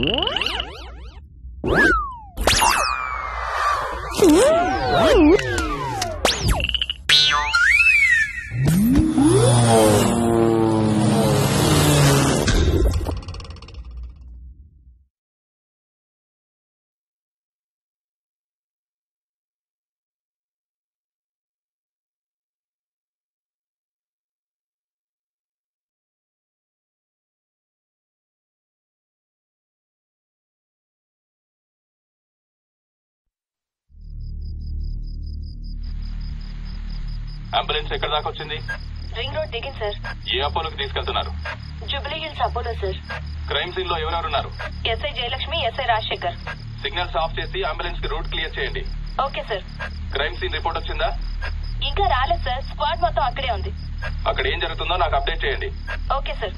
Ambulance ఎక్కడ దాకా వచ్చింది రింగ్ రోడ్ దిగింది సార్ ఏ అపోలోకి తీసుకెళ్తున్నారు Jubilee Hills Apollo sir crime scene లో ఎవరెవరున్నారు SI Jayalakshmi SI Rajasekhar signals off చేసి అంబులెన్స్ కి రూట్ క్లియర్ చేయండి okay sir crime scene report వచ్చిందా ఇంకా రాలేదు సార్ స్క్వాడ్ మొత్తం అక్కడే ఉంది అక్కడ ఏం జరుగుతుందో నాకు అప్డేట్ చేయండి ఓకే సార్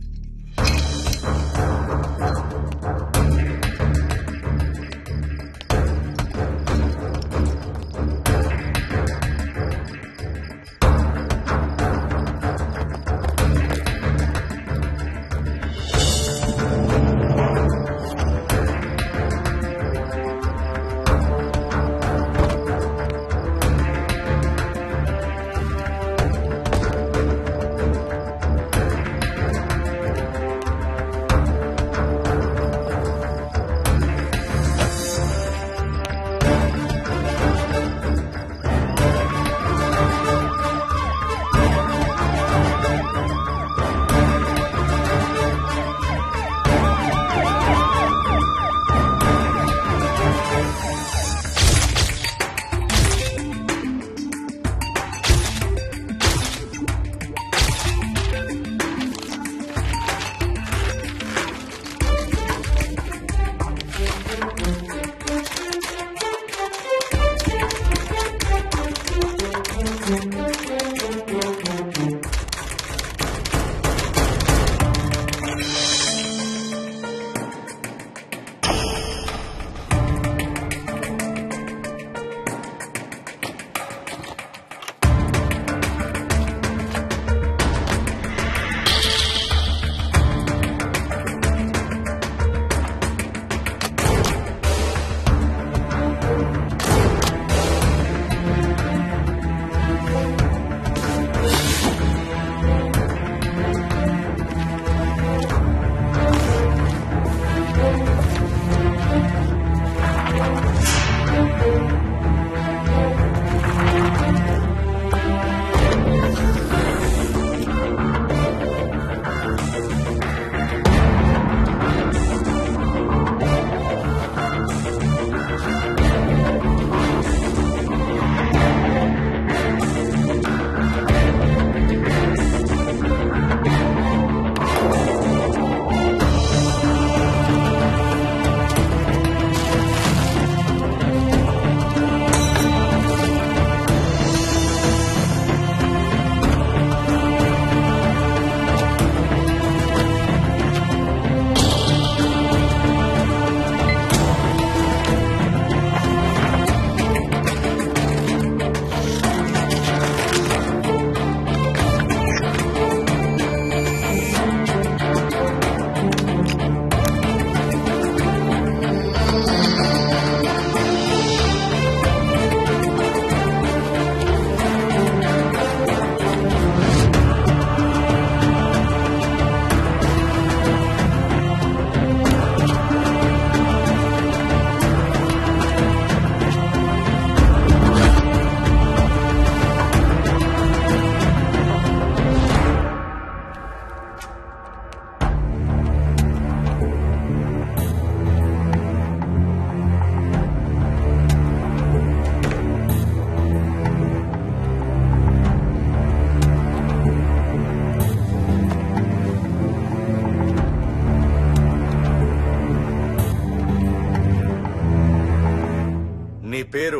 నీ పేరు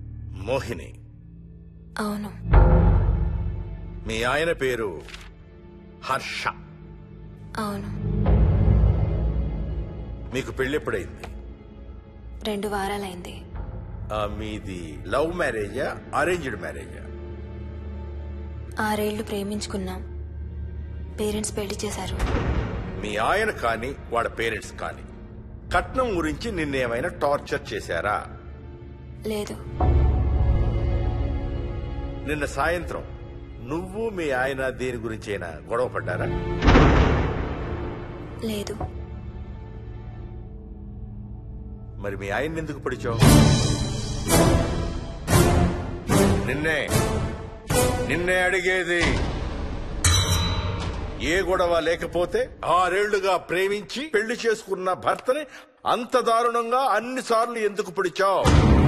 మోహిని అవును మీ ఆయన పేరు హర్ష అవును మీకు పెళ్ళెప్పుడైంది రెండు వారాలైంది ఆ, మీది లవ్ మ్యారేజా అరేంజ్డ్ మ్యారేజా ఆరేళ్లు ప్రేమించుకున్నాం పేరెంట్స్ పెళ్లి చేశారు మీ ఆయన కానీ వాళ్ళ పేరెంట్స్ కానీ కట్నం గురించి నిన్నేమైనా టార్చర్ చేశారా లేదు నిన్న సాయంత్రం నువ్వు మీ ఆయన దేని గురించి అయినా గొడవ పడ్డారా లేదు మరి మీ ఆయన ఎందుకు పడిచావు నిన్నే నిన్నే అడిగేది ఏ గొడవ లేకపోతే ఆరేళ్లుగా ప్రేమించి పెళ్లి చేసుకున్న భర్తని అంత దారుణంగా అన్నిసార్లు ఎందుకు పిడిచావు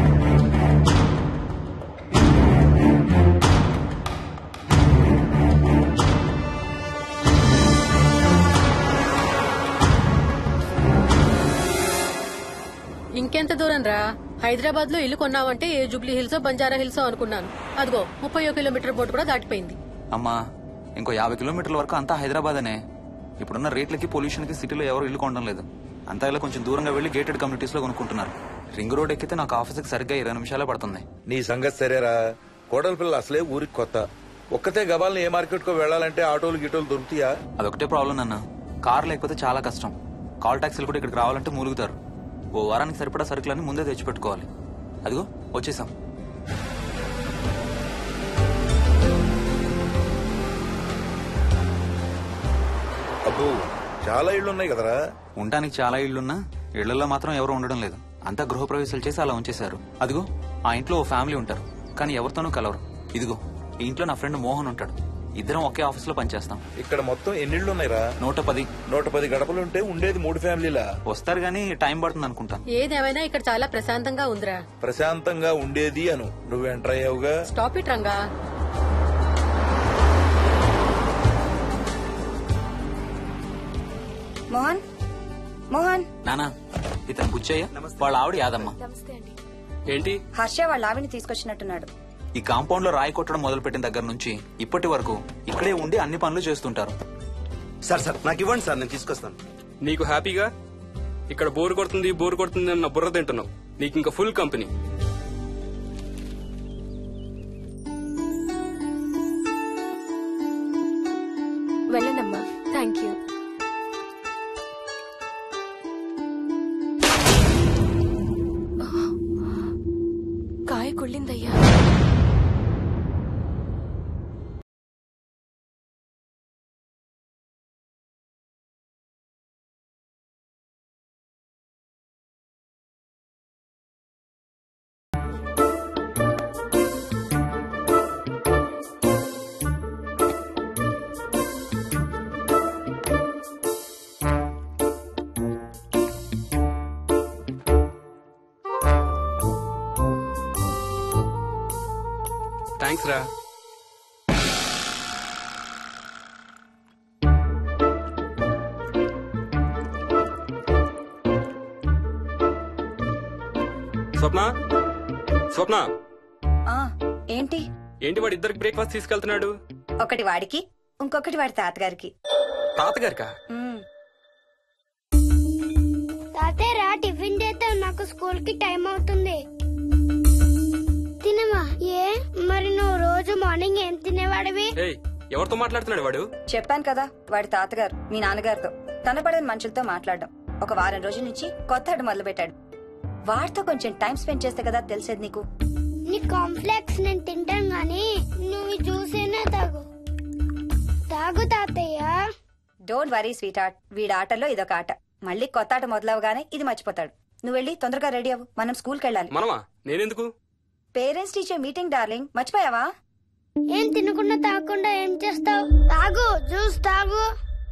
ఇంకెంత దూరం రా హైదరాబాద్ లో ఇల్లు కొన్నావంటే ఏ జూబ్లీ హిల్స్ బంజారా హిల్స్ అనుకున్నాను అదిగో ముప్పై కిలోమీటర్ బోర్డు కూడా దాటిపోయింది అమ్మా ఇంకో యాభై కిలోమీటర్ల వరకు అంతా హైదరాబాద్ అనే ఇప్పుడున్న రేట్లకి పొల్యూషన్ కి సిటీలో ఎవరు ఇల్లు కొనడం లేదు అంతా ఇలా కొంచెం దూరంగా వెళ్లి గేటెడ్ కమ్యూనిటీస్ లో కొనుక్కుంటున్నారు రింగ్ రోడ్ ఎక్కితే నాకు ఆఫీస్కి సరిగ్గా ఇరవై నిమిషాలే పడుతుంది నీ సంగతి సరేరా కోడల పిల్ల అసలే ఊరికి కొత్త ఒక్కతే గబాల్ని ఏ మార్కెట్ కో వెళ్ళాలంటే ఆటోలు గిటోలు దొరుకుతాయా అదొకటే ప్రాబ్లం నాన్న కార్ లేకపోతే చాలా కష్టం కాల్ టాక్సీలు కూడా ఇక్కడికి రావాలంటే మూలుగుతారు ఓ వారానికి సరిపడా సరుకులన్నీ ముందే తెచ్చిపెట్టుకోవాలి అదిగో వచ్చేసాం అబ్బో చాలా ఇళ్ళు ఉన్నాయి కదరా ఉండటానికి చాలా ఇళ్లున్నా ఇళ్లలో మాత్రం ఎవరు ఉండడం లేదు అంతా గృహప్రవేశాలు చేసి అలా ఉంచేశారు అదిగో ఆ ఇంట్లో ఓ ఫ్యామిలీ ఉంటారు కానీ ఎవరితోనూ కలవరు ఇదిగో ఈ ఇంట్లో నా ఫ్రెండ్ మోహన్ ఉంటాడు ఇద్దరం ఒకే ఆఫీస్ లో పనిచేస్తాం ఇక్కడ మొత్తం ఎన్నిళ్ళు ఉన్నాయిరా నూట పది నూట పది గడపలుంటే ఉండేది మూడు ఫ్యామిలీలా వస్తారు గానీ టైం పడుతుంది అనుకుంటాను ఏదేమైనా ఇక్కడ చాలా ప్రశాంతంగా ఉందిరా ప్రశాంతంగా ఉండేది అను నువ్వు ఎంటర్ అయ్యావుగా స్టాప్ ఇట్ రంగా మోహన్ మోహన్ నానా ఇతను బుచ్చయ్య వాళ్ళ ఆవిడ యాదమ్మ ఏంటి హర్ష వాళ్ళ ఆవిని తీసుకొచ్చినట్టున్నాడు ఈ కాంపౌండ్ లో రాయి కొట్టడం మొదలు పెట్టిన దగ్గర నుంచి ఇప్పటి వరకు ఇక్కడే ఉండి అన్ని పనులు చేస్తుంటారు సార్ సార్ నాకు ఇవ్వండి సార్ నేను తీసుకొస్తాను నీకు హ్యాపీగా ఇక్కడ బోర్ కొడుతుంది బోర్ కొడుతుంది అన్న బుర్ర తింటున్నావు నీకు ఇంకా ఫుల్ కంపెనీ వెళ్ళండమ్మా థ్యాంక్ యూ కాయ కుళ్ళిందయ్యా థ్యాంక్స్ రా స్వప్న స్వప్న ఆ ఏంటి ఏంటి వాడు ఇద్దరికి బ్రేక్ఫాస్ట్ తీసుకెళ్తున్నాడు ఒకటి వాడికి ఇంకొకటి వాడి తాతగారికి తాతగారికా ఉమ్, తాతయ్య రా టిఫిన్ చేద్దాం నాకు స్కూల్ కి టైం అవుతుంది తినమా ఏ మరి నువ్వు రోజు మార్నింగ్ ఏం తినేవాడివి ఏయ్ ఎవరితో మాట్లాడుతున్నాడు వాడు చెప్పాను కదా వాడి తాతగారు మీ నాన్నగారితో కనపడని మనుషులతో మాట్లాడడం ఒక వారం రోజుల నుంచి కొత్త ఆడు మొదలు పెట్టాడు వాడితో కొంచెం టైం స్పెండ్ చేస్తే కదా తెలిసేది నీకు నీ కాంప్లెక్స్ నేను తింటాను గాని నువ్వు జ్యూసేనే తాగు తాగు తాతయ్య డోంట్ వరీ స్వీట్ ఆర్ట్ వీడి ఆటల్లో ఇదొక ఆట మళ్ళీ కొత్త ఆట మొదలవగానే ఇది మర్చిపోతాడు నువ్వు వెళ్ళి తొందరగా రెడీ అవ్వు మనం స్కూల్కి వెళ్ళాలి మనమా నేనెందుకు పేరెంట్స్ టీచర్ మీటింగ్ డార్లింగ్ మర్చిపోయావా ఏం తినకుండా తాగకుండా ఏం చేస్తావు తాగు జ్యూస్ తాగు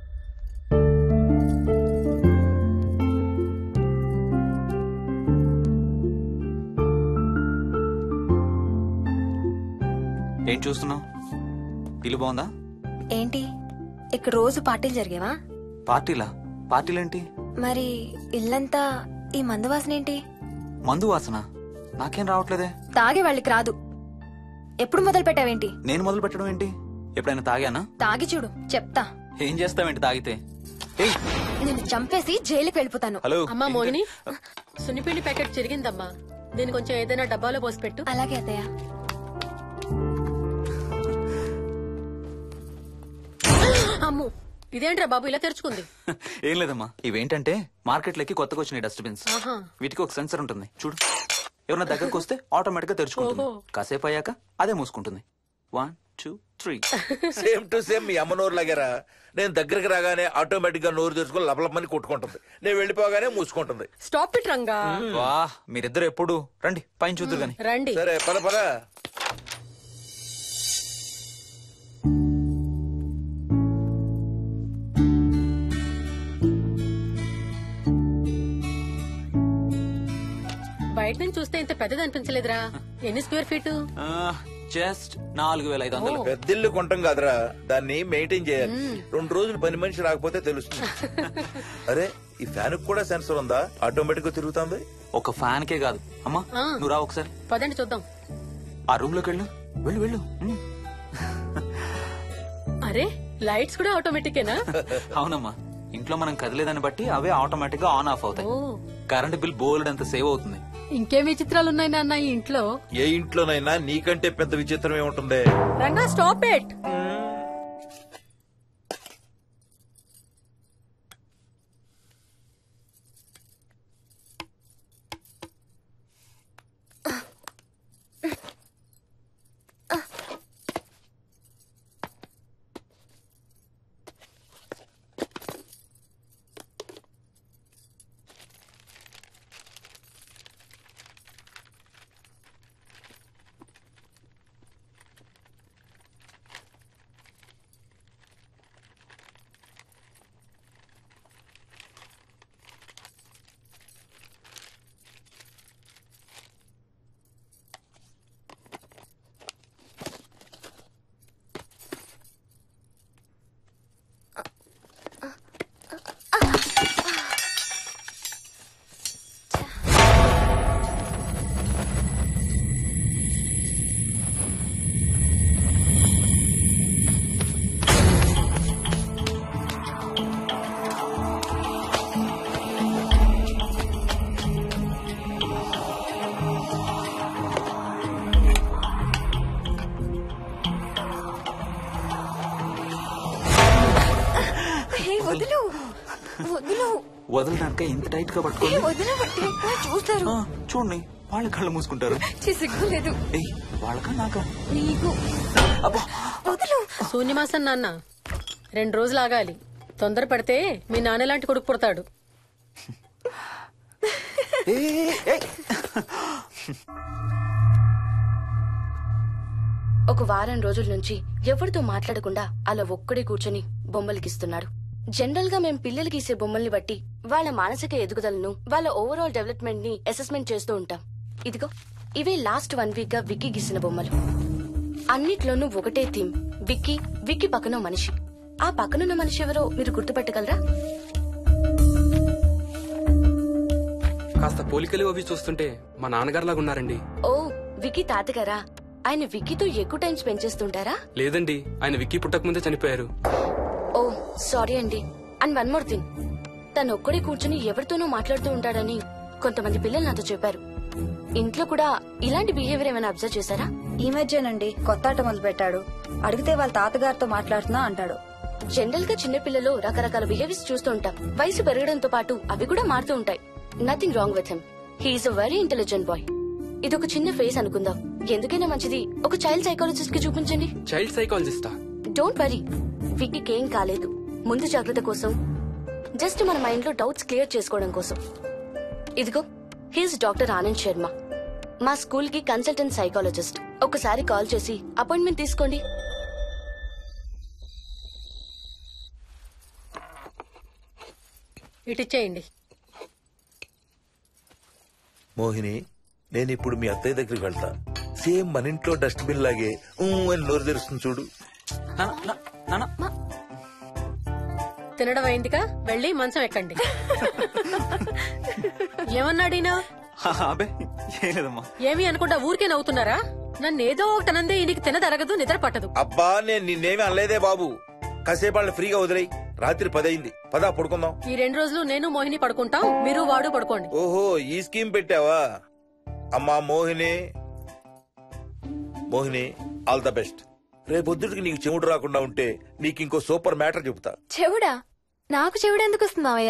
ఏం చూస్తున్నావు ఇల్లు బాగుందా ఏంటి ఇక్కడ రోజు పార్టీలు జరిగేవా పార్టీలా పార్టీలేంటి మరి ఇల్లంతా ఈ మందు వాసన ఏంటి మందు వాసన నాకేం రావట్లేదే తాగే వాళ్ళకి రాదు ఎప్పుడు మొదలు పెట్టావేంటి నేను మొదలు పెట్టడం ఏంటి ఎప్పుడైనా తాగానా తాగి చూడు చెప్తా ఏం చేస్తావేంటి తాగితే ఏయ్ నేను చంపేసి జైలుకి వెళ్ళిపోతాను హలో అమ్మా మోహిని సున్నిపిండి ప్యాకెట్ చిరిగిందమ్మా దీని కొంచెం ఏదైనా డబ్బాలో పోసి పెట్టు అలాగే అత్తయ్య అమ్ము ఇదేంట్రా బాబు ఇలా తెరుచుకుంది ఏం లేదమ్మా ఇవేంటంటే మార్కెట్లోకి కొత్తగా వచ్చినాయి డస్ట్బిన్స్ ఆహా. వీటికి ఒక సెన్సర్ ఉంటుంది చూడు ఎవరైనా దగ్గరకు వస్తే ఆటోమేటిక్ గా తెరుచుకుంటుంది ఓహో. కాసేపు అయ్యాక అదే మూసుకుంటుంది one two three same to same మీ అమ్మ నోరు లాగారా నేను దగ్గరికి రాగానే ఆటోమేటిక్ గా నోరు తెరుచుకొని లపలపని కొట్టుకుంటుంది నేను వెళ్ళిపోగానే మూసుకుంటుంది స్టాప్ ఇట్ రంగా వా మీరిద్దరు ఎప్పుడు రండి పైన చూద్దరు గాని రండి సరే పద పద బయట నుంచి చూస్తే ఇంత పెద్దది అనిపించలేదురా ఎన్ని స్క్వేర్ ఫీట్ జస్ట్ నాలుగు వేల ఐదు వందలు పెద్దిల్లు కొంటాం కాదురా దాన్ని మెయింటైన్ చేయాలి రెండు రోజులు పని మనిషి రాకపోతే తెలుస్తుంది అరే ఈ ఫ్యాన్ కూడా సెన్సర్ ఉందా ఆటోమేటిక్ గా తిరుగుతుంది ఒక ఫ్యాన్ కే కాదు అమ్మా ఆ. నువ్వు రా ఒకసారి పదండి చూద్దాం ఆ రూమ్ లోకి వెళ్ళు వెళ్ళు వెళ్ళు ఉమ్. అరే లైట్స్ కూడా ఆటోమేటికేనా అవునమ్మా ఇంట్లో మనం కదిలేదాన్ని బట్టి అవే ఆటోమేటిక్ గా ఆన్ ఆఫ్ అవుతాయి ఓ కరెంట్ బిల్ బోల్డ్ అంత సేవ్ అవుతుంది ఇంకేం విచిత్రాలు ఉన్నాయి నాన్న ఈ ఇంట్లో ఏ ఇంట్లోనైనా నీకంటే పెద్ద విచిత్రం ఏముంటుంది రంగా స్టాప్ ఇట్ వదులు వదులు వదలడానిక ఇంత టైట్ గా పట్టుకోండి వదిన చూస్తారు ఆ, చూడండి వాళ్ళ కళ్ళు మూసుకుంటారు సిగ్గు లేదు ఏయ్ వాళ్ళకా నాకా నీకు అబ్బా వదులు శూన్యమాసం నాన్న రెండు రోజులు ఆగాలి తొందర పడితే మీ నాన్న లాంటి కొడుకు పుడతాడు ఏయ్, ఏయ్, ఏయ్. ఒక వారం రోజుల నుంచి ఎవరితో మాట్లాడకుండా అలా ఒక్కడే కూర్చొని బొమ్మలు గీస్తున్నాడు జనరల్ గా మేం పిల్లలు గీసే బొమ్మల్ని బట్టి వాళ్ళ మానసిక ఎదుగుదలను వాళ్ళ ఓవరాల్ డెవలప్మెంట్ ని అసెస్మెంట్ చేస్తూ ఉంటాం ఇదిగో ఇవే లాస్ట్ వన్ వీక్ గా విక్కీ గీసిన బొమ్మలు అన్నిట్లోనూ ఒకటే థీమ్ విక్కీ విక్కీ పక్కన మనిషి ఆ పక్కనున్న మనిషి ఎవరో మీరు గుర్తుపట్టగలరా కాస్త పోలికలు అవి చూస్తుంటే మా నాన్నగారులాగా ఉన్నారండి ఓ విక్కీ తాతగారా ఆయన విక్కీతో ఎక్కువ టైం స్పెండ్ చేస్తుంటారా లేదండి ఆయన విక్కీ పుట్టక ముందే చనిపోయారు ఓ సారీ అండి అండ్ వన్ మోర్ థింగ్ తను ఒక్కడే కూర్చుని ఎవరితోనూ మాట్లాడుతూ ఉంటాడని కొంతమంది పిల్లలు నాతో చెప్పారు ఇంట్లో కూడా ఇలాంటి బిహేవియర్ ఏమైనా అబ్జర్వ్ చేశారా ఈ మధ్యనండి కొత్త ఆట మొదలు పెట్టాడు అడిగితే వాళ్ళ తాతగారితో మాట్లాడుతున్నా అంటాడు జనరల్ గా చిన్నపిల్లలు రకరకాల బిహేవియర్స్ చూస్తూ ఉంటాం వయసు పెరగడంతో పాటు అవి కూడా మారుతూ ఉంటాయి nothing wrong with him he's a very intelligent boy ఇది ఒక చిన్న ఫేస్ అనుకుందాం ఎందుకైనా మంచిది ఒక చైల్డ్ సైకాలజిస్ట్ కి చూపించండి చైల్డ్ సైకాలజిస్టా డోంట్ వరీ విక్కీకి ఏం కాలేదు ముందు జాగ్రత్త కోసం జస్ట్ మన మైండ్ లో డౌట్స్ క్లియర్ చేసుకోవడం కోసం ఇదిగో హీస్ డాక్టర్ ఆనంద్ శర్మ మా స్కూల్ కి కన్సల్టెంట్ సైకాలజిస్ట్ ఒకసారి కాల్ చేసి అపాయింట్మెంట్ తీసుకోండి ఇటిచ్చేయండి మోహిని నేను ఇప్పుడు మీ అత్తయ్య దగ్గరికి వెళ్తా సేమ్ మన ఇంట్లో డస్ట్బిన్ లాగే ఊ అని నోరు తెరుస్తుంది చూడు నాన్న, నా- నాన్న తినడం అయిందిగా వెళ్ళి మంచం ఎక్కండి ఏమన్నాడీనా హా, అబే ఏం లేదమ్మా ఏమి అనుకుంటా ఊరికే నవ్వుతున్నారా నన్ను ఏదో ఒకటి అనందే ఈయనకి తినదరగదు నిద్ర పట్టదు అబ్బా నేను నిన్నేమి అనలేదే బాబు కాసేపు వాళ్ళని ఫ్రీగా వదిలేయి రాత్రి పదయింది పదా పడుకుందాం ఈ రెండు రోజులు నేను మోహిని పడుకుంటాం మీరు వాడు పడుకోండి ఓహో ఈ స్కీమ్ పెట్టావా అమ్మా Mohini Mohini all the best రేపొద్దుటికి నీకు చెవుడు రాకుండా ఉంటే నీకు ఇంకో సూపర్ మ్యాటర్ చెబుతా చెవుడా నాకు చెవుడు ఎందుకు వస్తుంది మావయ్య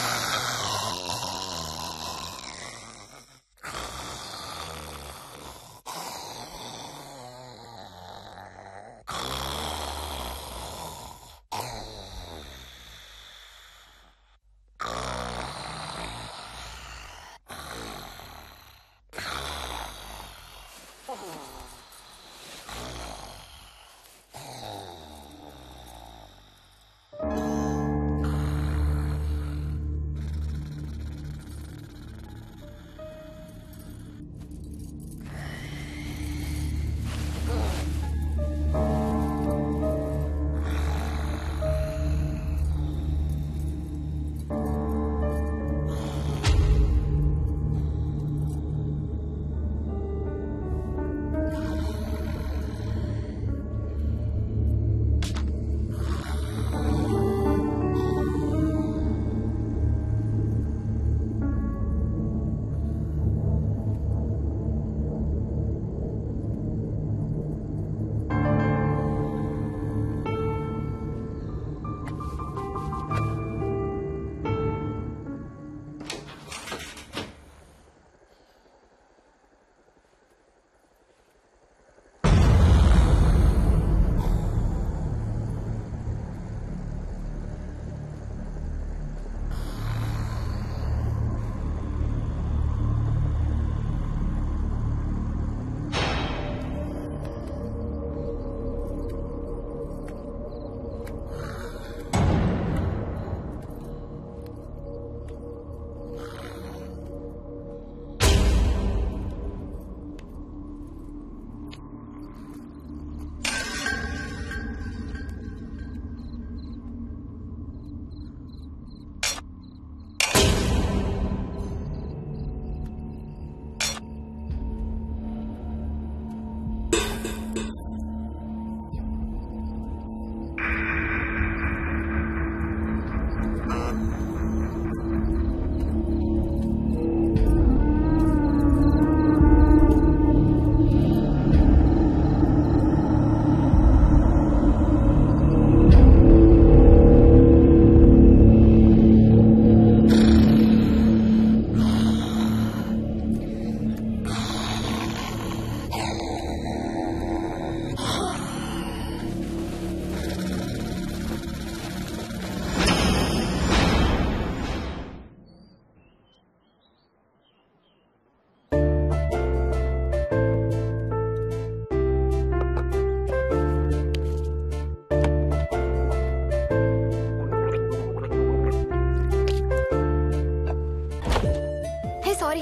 హే సారీ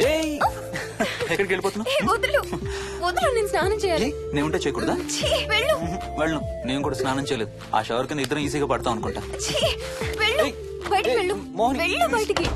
ఎక్కడికి వెళ్ళిపోతున్నావు ఏ, వదులు వదులు నేను స్నానం చేయాలి నేను ఉంటే చేయకూడదా ఛీ, వెళ్ళు వెళ్ళు నేను కూడా స్నానం చేయలేదు ఆ షవర్ కింద ఇద్దరం ఈజీగా పడతాం అనుకుంటా ఛీ, వెళ్ళు బయటికి వెళ్ళు మోహిని, వెళ్ళు బయటికి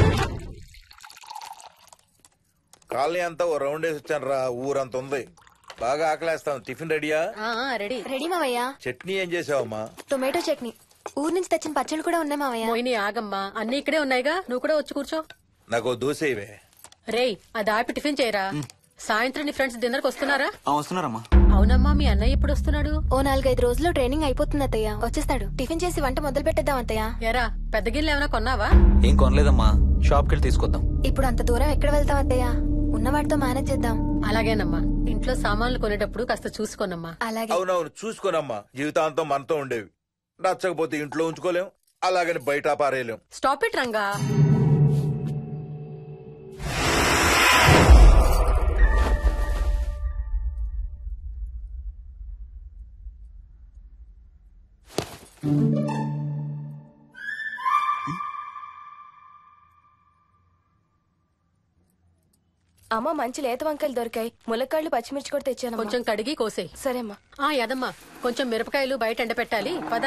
కాలనీ అంతా ఓ రౌండ్ వేసి వచ్చాను రా ఊరంత ఉంది బాగా ఆకలేస్తాం టిఫిన్ రెడీయా రెడీ రెడీ మావయ్య చట్నీ ఏం చేసావమ్మా టొమాటో చట్నీ ఊరు నుంచి తెచ్చిన పచ్చళ్ళు కూడా ఉన్నాయి మావయ్య మోహిని ఆగమ్మా అన్ని ఇక్కడే ఉన్నాయిగా నువ్వు కూడా వచ్చి కూర్చో నాకు ఓ దోశ ఇవే రేయ్ అది ఆపి టిఫిన్ చేయరా సాయంత్రం నీ ఫ్రెండ్స్ డిన్నర్ కి వస్తున్నారా ఆ, వస్తున్నారమ్మా అవునమ్మా మీ అన్నయ్య ఎప్పుడు వస్తున్నాడు ఓ నాలుగైదు రోజుల్లో ట్రైనింగ్ అయిపోతుంది అత్తయ్య వచ్చేస్తాడు టిఫిన్ చేసి వంట మొదలు పెట్టేద్దాం అత్తయ్య ఎరా పెద్ద గిన్నెలు ఏమైనా కొన్నావా ఏం కొనలేదమ్మా షాప్కి వెళ్ళి తీసుకొద్దాం ఇప్పుడు అంత దూరం ఎక్కడ వెళ్తాం అత్తయ్య ఉన్న వాటితో మేనేజ్ చేద్దాం అలాగేనమ్మా ఇంట్లో సామాన్లు కొనేటప్పుడు కాస్త చూసుకోనమ్మా అలాగే అవునవును చూసుకోనమ్మా జీవితాంతం మనతో ఉండేవి నచ్చకపోతే ఇంట్లో ఉంచుకోలేం అలాగని బయట పారేయలేం స్టాప్ ఇట్ రంగా అమ్మ మంచి లేత వంకాయలు దొరికాయి ములక్కాళ్ళు పచ్చిమిర్చి కూడా తెచ్చాను కొంచెం కడిగి కోసేయ్ సరేమ్మా ఆ యదమ్మా కొంచెం మిరపకాయలు బయట ఎండ పెట్టాలి పద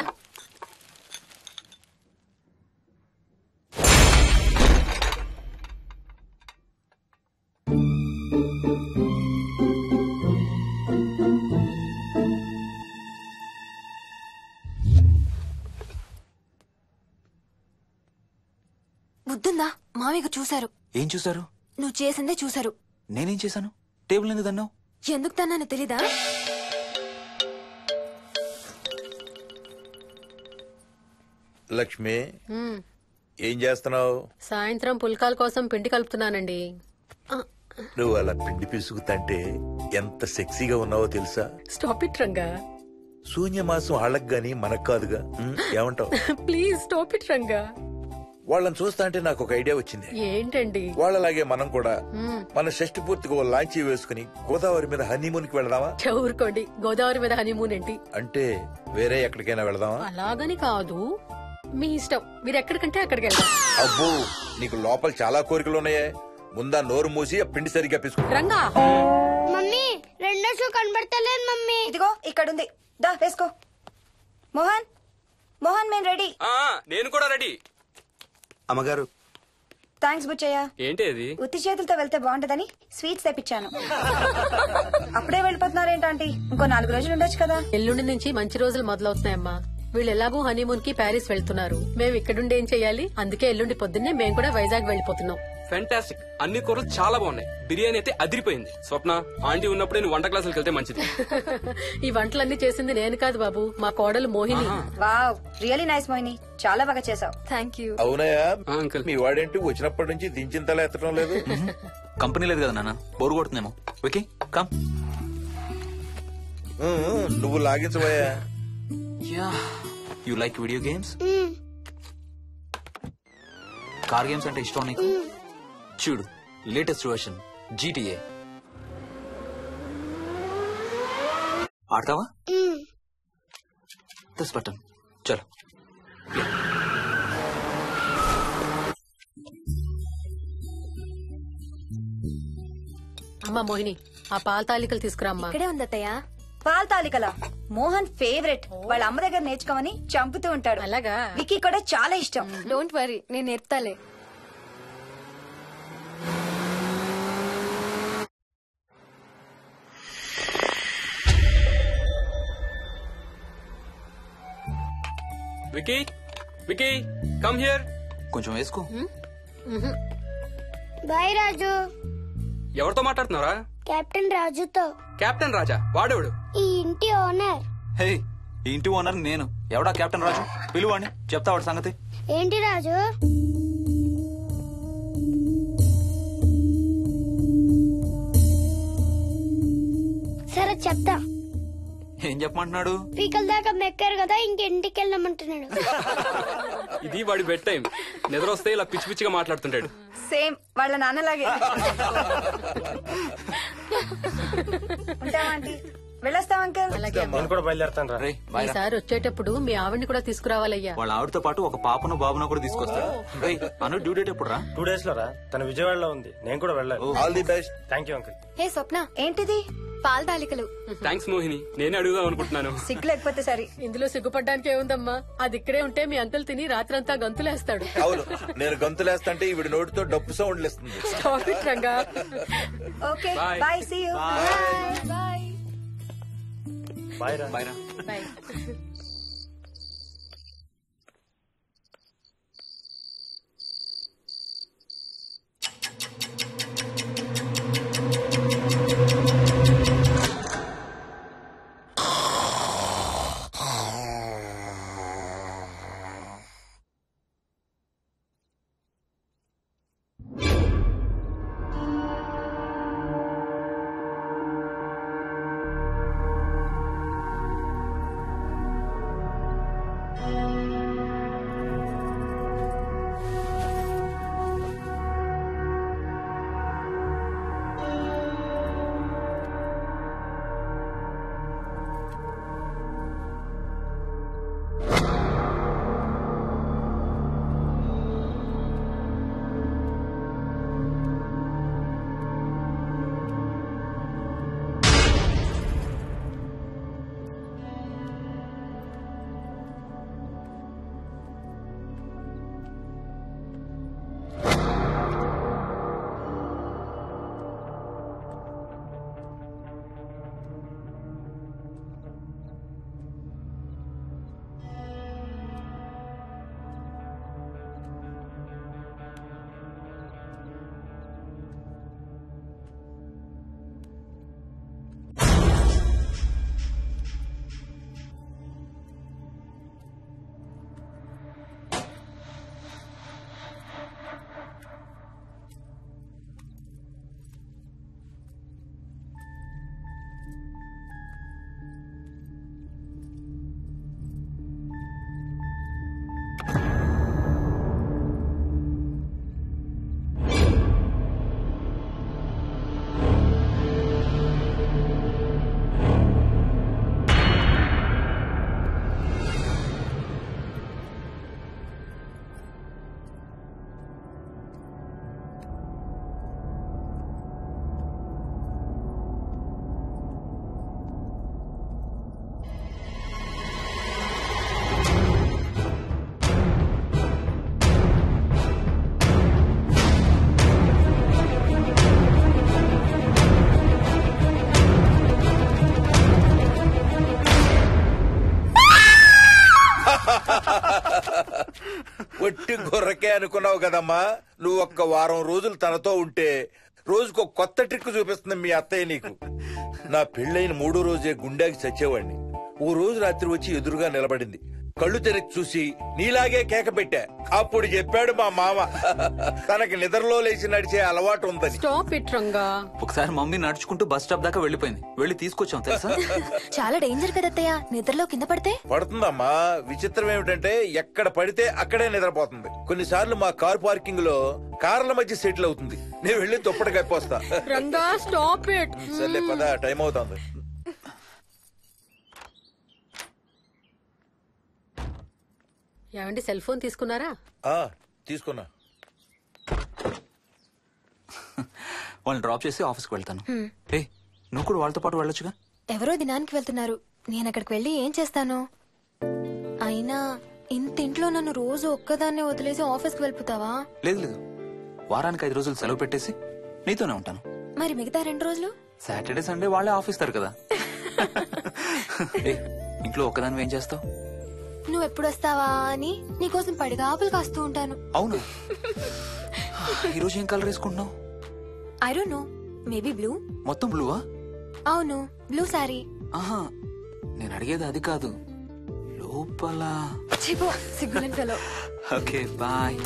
బుద్ధుందా మామయ్య చూశారు ఏం చూసారు నువ్వు చేసిందే చూశారు నేనేం చేశాను టేబుల్ ఎందుకు దన్నావు ఎందుకు తన్నాను తెలీదా లక్ష్మి ఉమ్, ఏం చేస్తున్నావు సాయంత్రం పుల్కాల కోసం పిండి కలుపుతున్నానండి ఆ, నువ్వు అలా పిండి పిసుకుతంటే ఎంత సెక్సీగా ఉన్నావో తెలుసా స్టాప్ ఇట్ రంగా శూన్యమాసం వాళ్ళకి గాని మనకు కాదుగా ఉం? ఏమంటావు ప్లీజ్ స్టాప్ ఇట్ రంగా వాళ్ళని చూస్తా అంటే నాకు ఒక ఐడియా వచ్చింది ఏంటండి వాళ్ళలాగే మనం కూడా ఉమ్, మన షష్టి పూర్తిగా ఓ లాంచీ వేసుకుని గోదావరి మీద హనీమూన్ కి వెళదామా ఊరుకోండి గోదావరి మీద హనీమూన్ ఏంటి అంటే వేరే ఎక్కడికైనా వెళదామా అలాగని కాదు మీ ఇష్టం మీరు ఎక్కడికంటే అక్కడికి వెళ్దాం అబ్బో నీకు లోపల చాలా కోరికలు ఉన్నాయే ముందా నోరు మూసి ఆ పిండి సరిగ్గా పిసుకు రంగా మమ్మీ రెండో షూ కనబడతలేదు మమ్మీ ఇదిగో ఇక్కడుంది దా వేసుకో మోహన్ మోహన్ మేము రెడీ ఆ, నేను కూడా రెడీ అమ్మగారు థ్యాంక్స్ బుచ్చయ్య ఏంటి అది ఉత్తి చేతులతో వెళ్తే బాగుంటదని స్వీట్స్ తెప్పించాను అప్పుడే వెళ్ళిపోతున్నారేంటంటీ ఇంకో నాలుగు రోజులు ఉండొచ్చు కదా ఎల్లుండి నుంచి మంచి రోజులు మొదలవుతున్నాయమ్మా వీళ్ళు ఎలాగూ హనీమూన్ కి ప్యారిస్ వెళ్తున్నారు మేము ఇక్కడుండి ఏం చెయ్యాలి అందుకే ఎల్లుండి పొద్దున్నే మేము కూడా వైజాగ్ వెళ్ళిపోతున్నాం ఫెంటాస్టిక్ అన్ని కూరలు చాలా బాగున్నాయి బిర్యానీ అయితే అదిరిపోయింది స్వప్న ఆంటీ ఉన్నప్పుడే నువ్వు వంట క్లాసులకు వెళ్తే మంచిది ఈ వంటలన్నీ చేసింది నేను కాదు బాబు మా కోడలు Mohini wow really nice Mohini చాలా బాగా చేసావు థ్యాంక్ యూ అవునయా ఆ, అంకుల్ మీ వాడేంటి వచ్చినప్పటి నుంచి దించిన తల ఎత్తడం లేదు కంపెనీ లేదు కదా నాన్న బోరు కొడుతుందేమో ఓకే కమ్ ఉం, ఉం, నువ్వు లాగించబోయా yeah you like video games car games అంటే ఇష్టం నీకు చూడు లేటెస్ట్ వర్షన్ జీటీఏ ఆడతావా దస్ బటన్ చలో అమ్మా మోహిని ఆ పాల తాలికలు తీసుకురామ్మా ఇక్కడే ఉంది అత్తయ్య పాల్ తాలికల మోహన్ ఫేవరెట్ వాళ్ళ అమ్మ దగ్గర నేర్చుకోమని చంపుతూ ఉంటాడు అలాగా విక్కీ కూడా చాలా ఇష్టం డోంట్ వరీ నేను నేర్పుతాలే వికీ వికీ కమ్ హియర్ కొంచెం వేసుకో బాయ్ రాజు ఎవరితో మాట్లాడుతున్నారా కెప్టెన్ రాజుతో కెప్టెన్ రాజా వాడేవాడు ఈ ఇంటి ఓనర్ హే ఈ ఇంటి ఓనర్ నేను ఎవడా కెప్టెన్ రాజు పిలువాడిని చెప్తా వాడి సంగతి ఏంటి రాజు సరే చెప్తా ఏం చెప్పమంటున్నాడు పీకల దాకా మెక్కారు కదా ఇంకింటికి వెళ్ళమంటున్నాడు ఇది వాడి బెడ్ టైం నిద్ర వస్తే ఇలా పిచ్చి పిచ్చిగా మాట్లాడుతుంటాడు సేమ్ వాళ్ళ నాన్నలాగే ఉంటావా ఆంటీ వెళ్ళొస్తాం అంకుల్ అలాగే అమ్మా. నేను కూడా బయలుదేరుతాను రా రే బాయ్ రా. ఈసారి వచ్చేటప్పుడు మీ ఆవిడ్ని కూడా తీసుకురావాలయ్యా వాళ్ళ ఆవిడతో పాటు ఒక పాపను బాబును కూడా తీసుకొస్తాడు రేయ్ అను డ్యూ డేట్ ఎప్పుడు రా టూ డేస్ లో రా తన విజయవాడలో ఉంది నేను కూడా వెళ్ళాలి all the best thank you uncle hey Swapna ఏంటిది పాల తాలికలు థ్యాంక్స్ మోహిని నేనే అడుగుదాం అనుకుంటున్నాను సిగ్గు లేకపోతే సరే ఇందులో సిగ్గుపడ్డానికి ఏముందమ్మా అది ఇక్కడే ఉంటే మీ అంకుల్ తిని రాత్రంతా గంతులేస్తాడు అవును నేను గంతులేస్తంటే ఈవిడ నోటితో డప్పు సౌండ్లు ఇస్తుంది Stop it, Ranga okay Bye. Bye see you bye bye రా బాయ్ రా బాయ్ ఒట్టి గొర్రకే అనుకున్నావు కదమ్మా నువ్వు ఒక్క వారం రోజులు తనతో ఉంటే రోజుకు ఒక కొత్త ట్రిక్ చూపిస్తుంది మీ అత్తయ్య నీకు నా పెళ్ళైన మూడో రోజే గుండెకి చచ్చేవాడిని ఓ రోజు రాత్రి వచ్చి ఎదురుగా నిలబడింది కళ్ళు తెరిచి చూసి నీలాగే కేక పెట్టా అప్పుడు చెప్పాడు మా మామ తనకి నిద్రలో లేచి నడిచే అలవాటు ఉందని స్టాప్ ఇట్ రంగా ఒకసారి మమ్మీ నడుచుకుంటూ బస్ స్టాప్ దాకా వెళ్ళిపోయింది వెళ్ళి తీసుకొచ్చాం తెలుసా చాలా డేంజర్ కదా అత్తయ్య నిద్రలో కింద పడితే పడుతుందమ్మా విచిత్రం ఏమిటంటే ఎక్కడ పడితే అక్కడే నిద్రపోతుంది కొన్నిసార్లు మా కార్ పార్కింగ్ లో కార్ల మధ్య సెటిల్ అవుతుంది నేను వెళ్ళి దుప్పటి కప్పొస్తా రంగా స్టాప్ ఇట్ సర్లే పద టైం అవుతుంది ఏమండి సెల్ ఫోన్ తీసుకున్నారా ఆ తీసుకున్నా వాళ్ళని డ్రాప్ చేసి ఆఫీస్కి వెళ్తాను ఏ నువ్వు కూడా వాళ్ళతో పాటు వెళ్ళొచ్చుగా ఎవరో దినానికి వెళ్తున్నారు నేను అక్కడికి వెళ్ళి ఏం చేస్తాను అయినా ఇంత ఇంట్లో నన్ను రోజు ఒక్కదాన్నే వదిలేసి ఆఫీస్కి వెళ్ళిపోతావా లేదు లేదు వారానికి ఐదు రోజులు సెలవు పెట్టేసి నీతోనే ఉంటాను మరి మిగతా రెండు రోజులు సాటర్డే సండే వాళ్ళే ఆఫీస్ తారు కదా ఏ ఇంట్లో ఒక్కదాని ఏం చేస్తావు నువ్వు ఎప్పుడు వస్తావా అని నీకోసం పడిగాపులు కాస్తూ ఉంటాను అవును ఈరోజు ఏం కలర్ వేసుకుంటున్నావు I don't know maybe blue మొత్తం బ్లూవా అవును బ్లూ సారీ ఆహా నేను అడిగేది అది కాదు లోపల చిపో సిగ్గులేని fellow. ఓకే బాయ్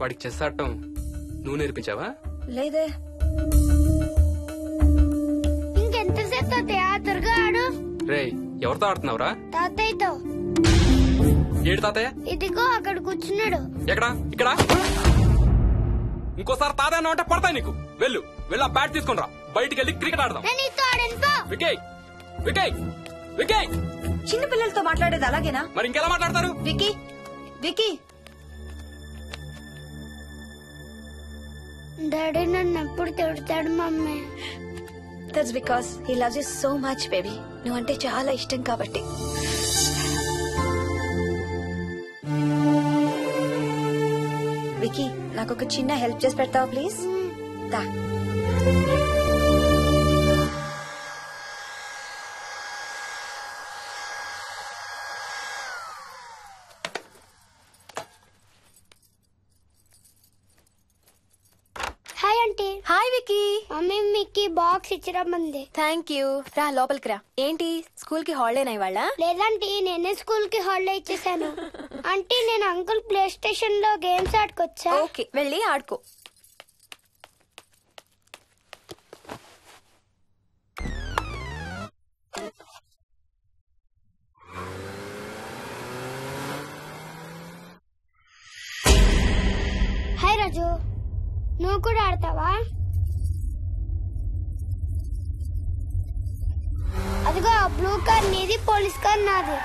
వాడికి చెస్ ఆడటం నువ్వు నేర్పించావా లేదే ఇంకెంతసేపు తాతయ్య త్వరగా ఆడు రేయ్ ఎవరితో ఆడుతున్నావురా తాతయ్యతో ఏడు తాతయ్య ఇదిగో అక్కడ కూర్చున్నాడు ఎక్కడా ఇక్కడ ఇంకోసారి తాతయ్య అన్నావు అంటే పడతాయి నీకు వెళ్ళు వెళ్ళి ఆ బ్యాట్ తీసుకుని రా బయటికి వెళ్ళి క్రికెట్ ఆడదాం నేను నీతో ఆడను పో వికయ్ వికయ్ వికయ్ చిన్న పిల్లలతో మాట్లాడేది అలాగేనా మరి ఇంకెలా మాట్లాడతారు వికీ వికీ డాడీ నన్ను ఎప్పుడు తిడతాడు mummy that's because he loves you so much baby నువ్వంటే చాలా ఇష్టం కాబట్టి వికీ నాకు ఒక చిన్న హెల్ప్ చేసి పెడతావా ప్లీజ్ దా hi aunty hi Vicky mummy మీకు బాక్స్ ఇచ్చిరమ్మంది థ్యాంక్ యూ రా లోపలికి రా ఏంటి స్కూల్ కి హాలిడేనా ఇవాళ లేదంటే నేనే స్కూల్ కి హాలిడే ఇచ్చేసాను అంటే నేను అంకుల్ ప్లే స్టేషన్ లో గేమ్స్ ఆడుకొచ్చా ఓకే వెళ్ళి ఆడుకో హాయ్ రాజు నువ్వు కూడా ఆడతావా అదిగో బ్లూ కార్ నీది పోలీస్ కార్ నాది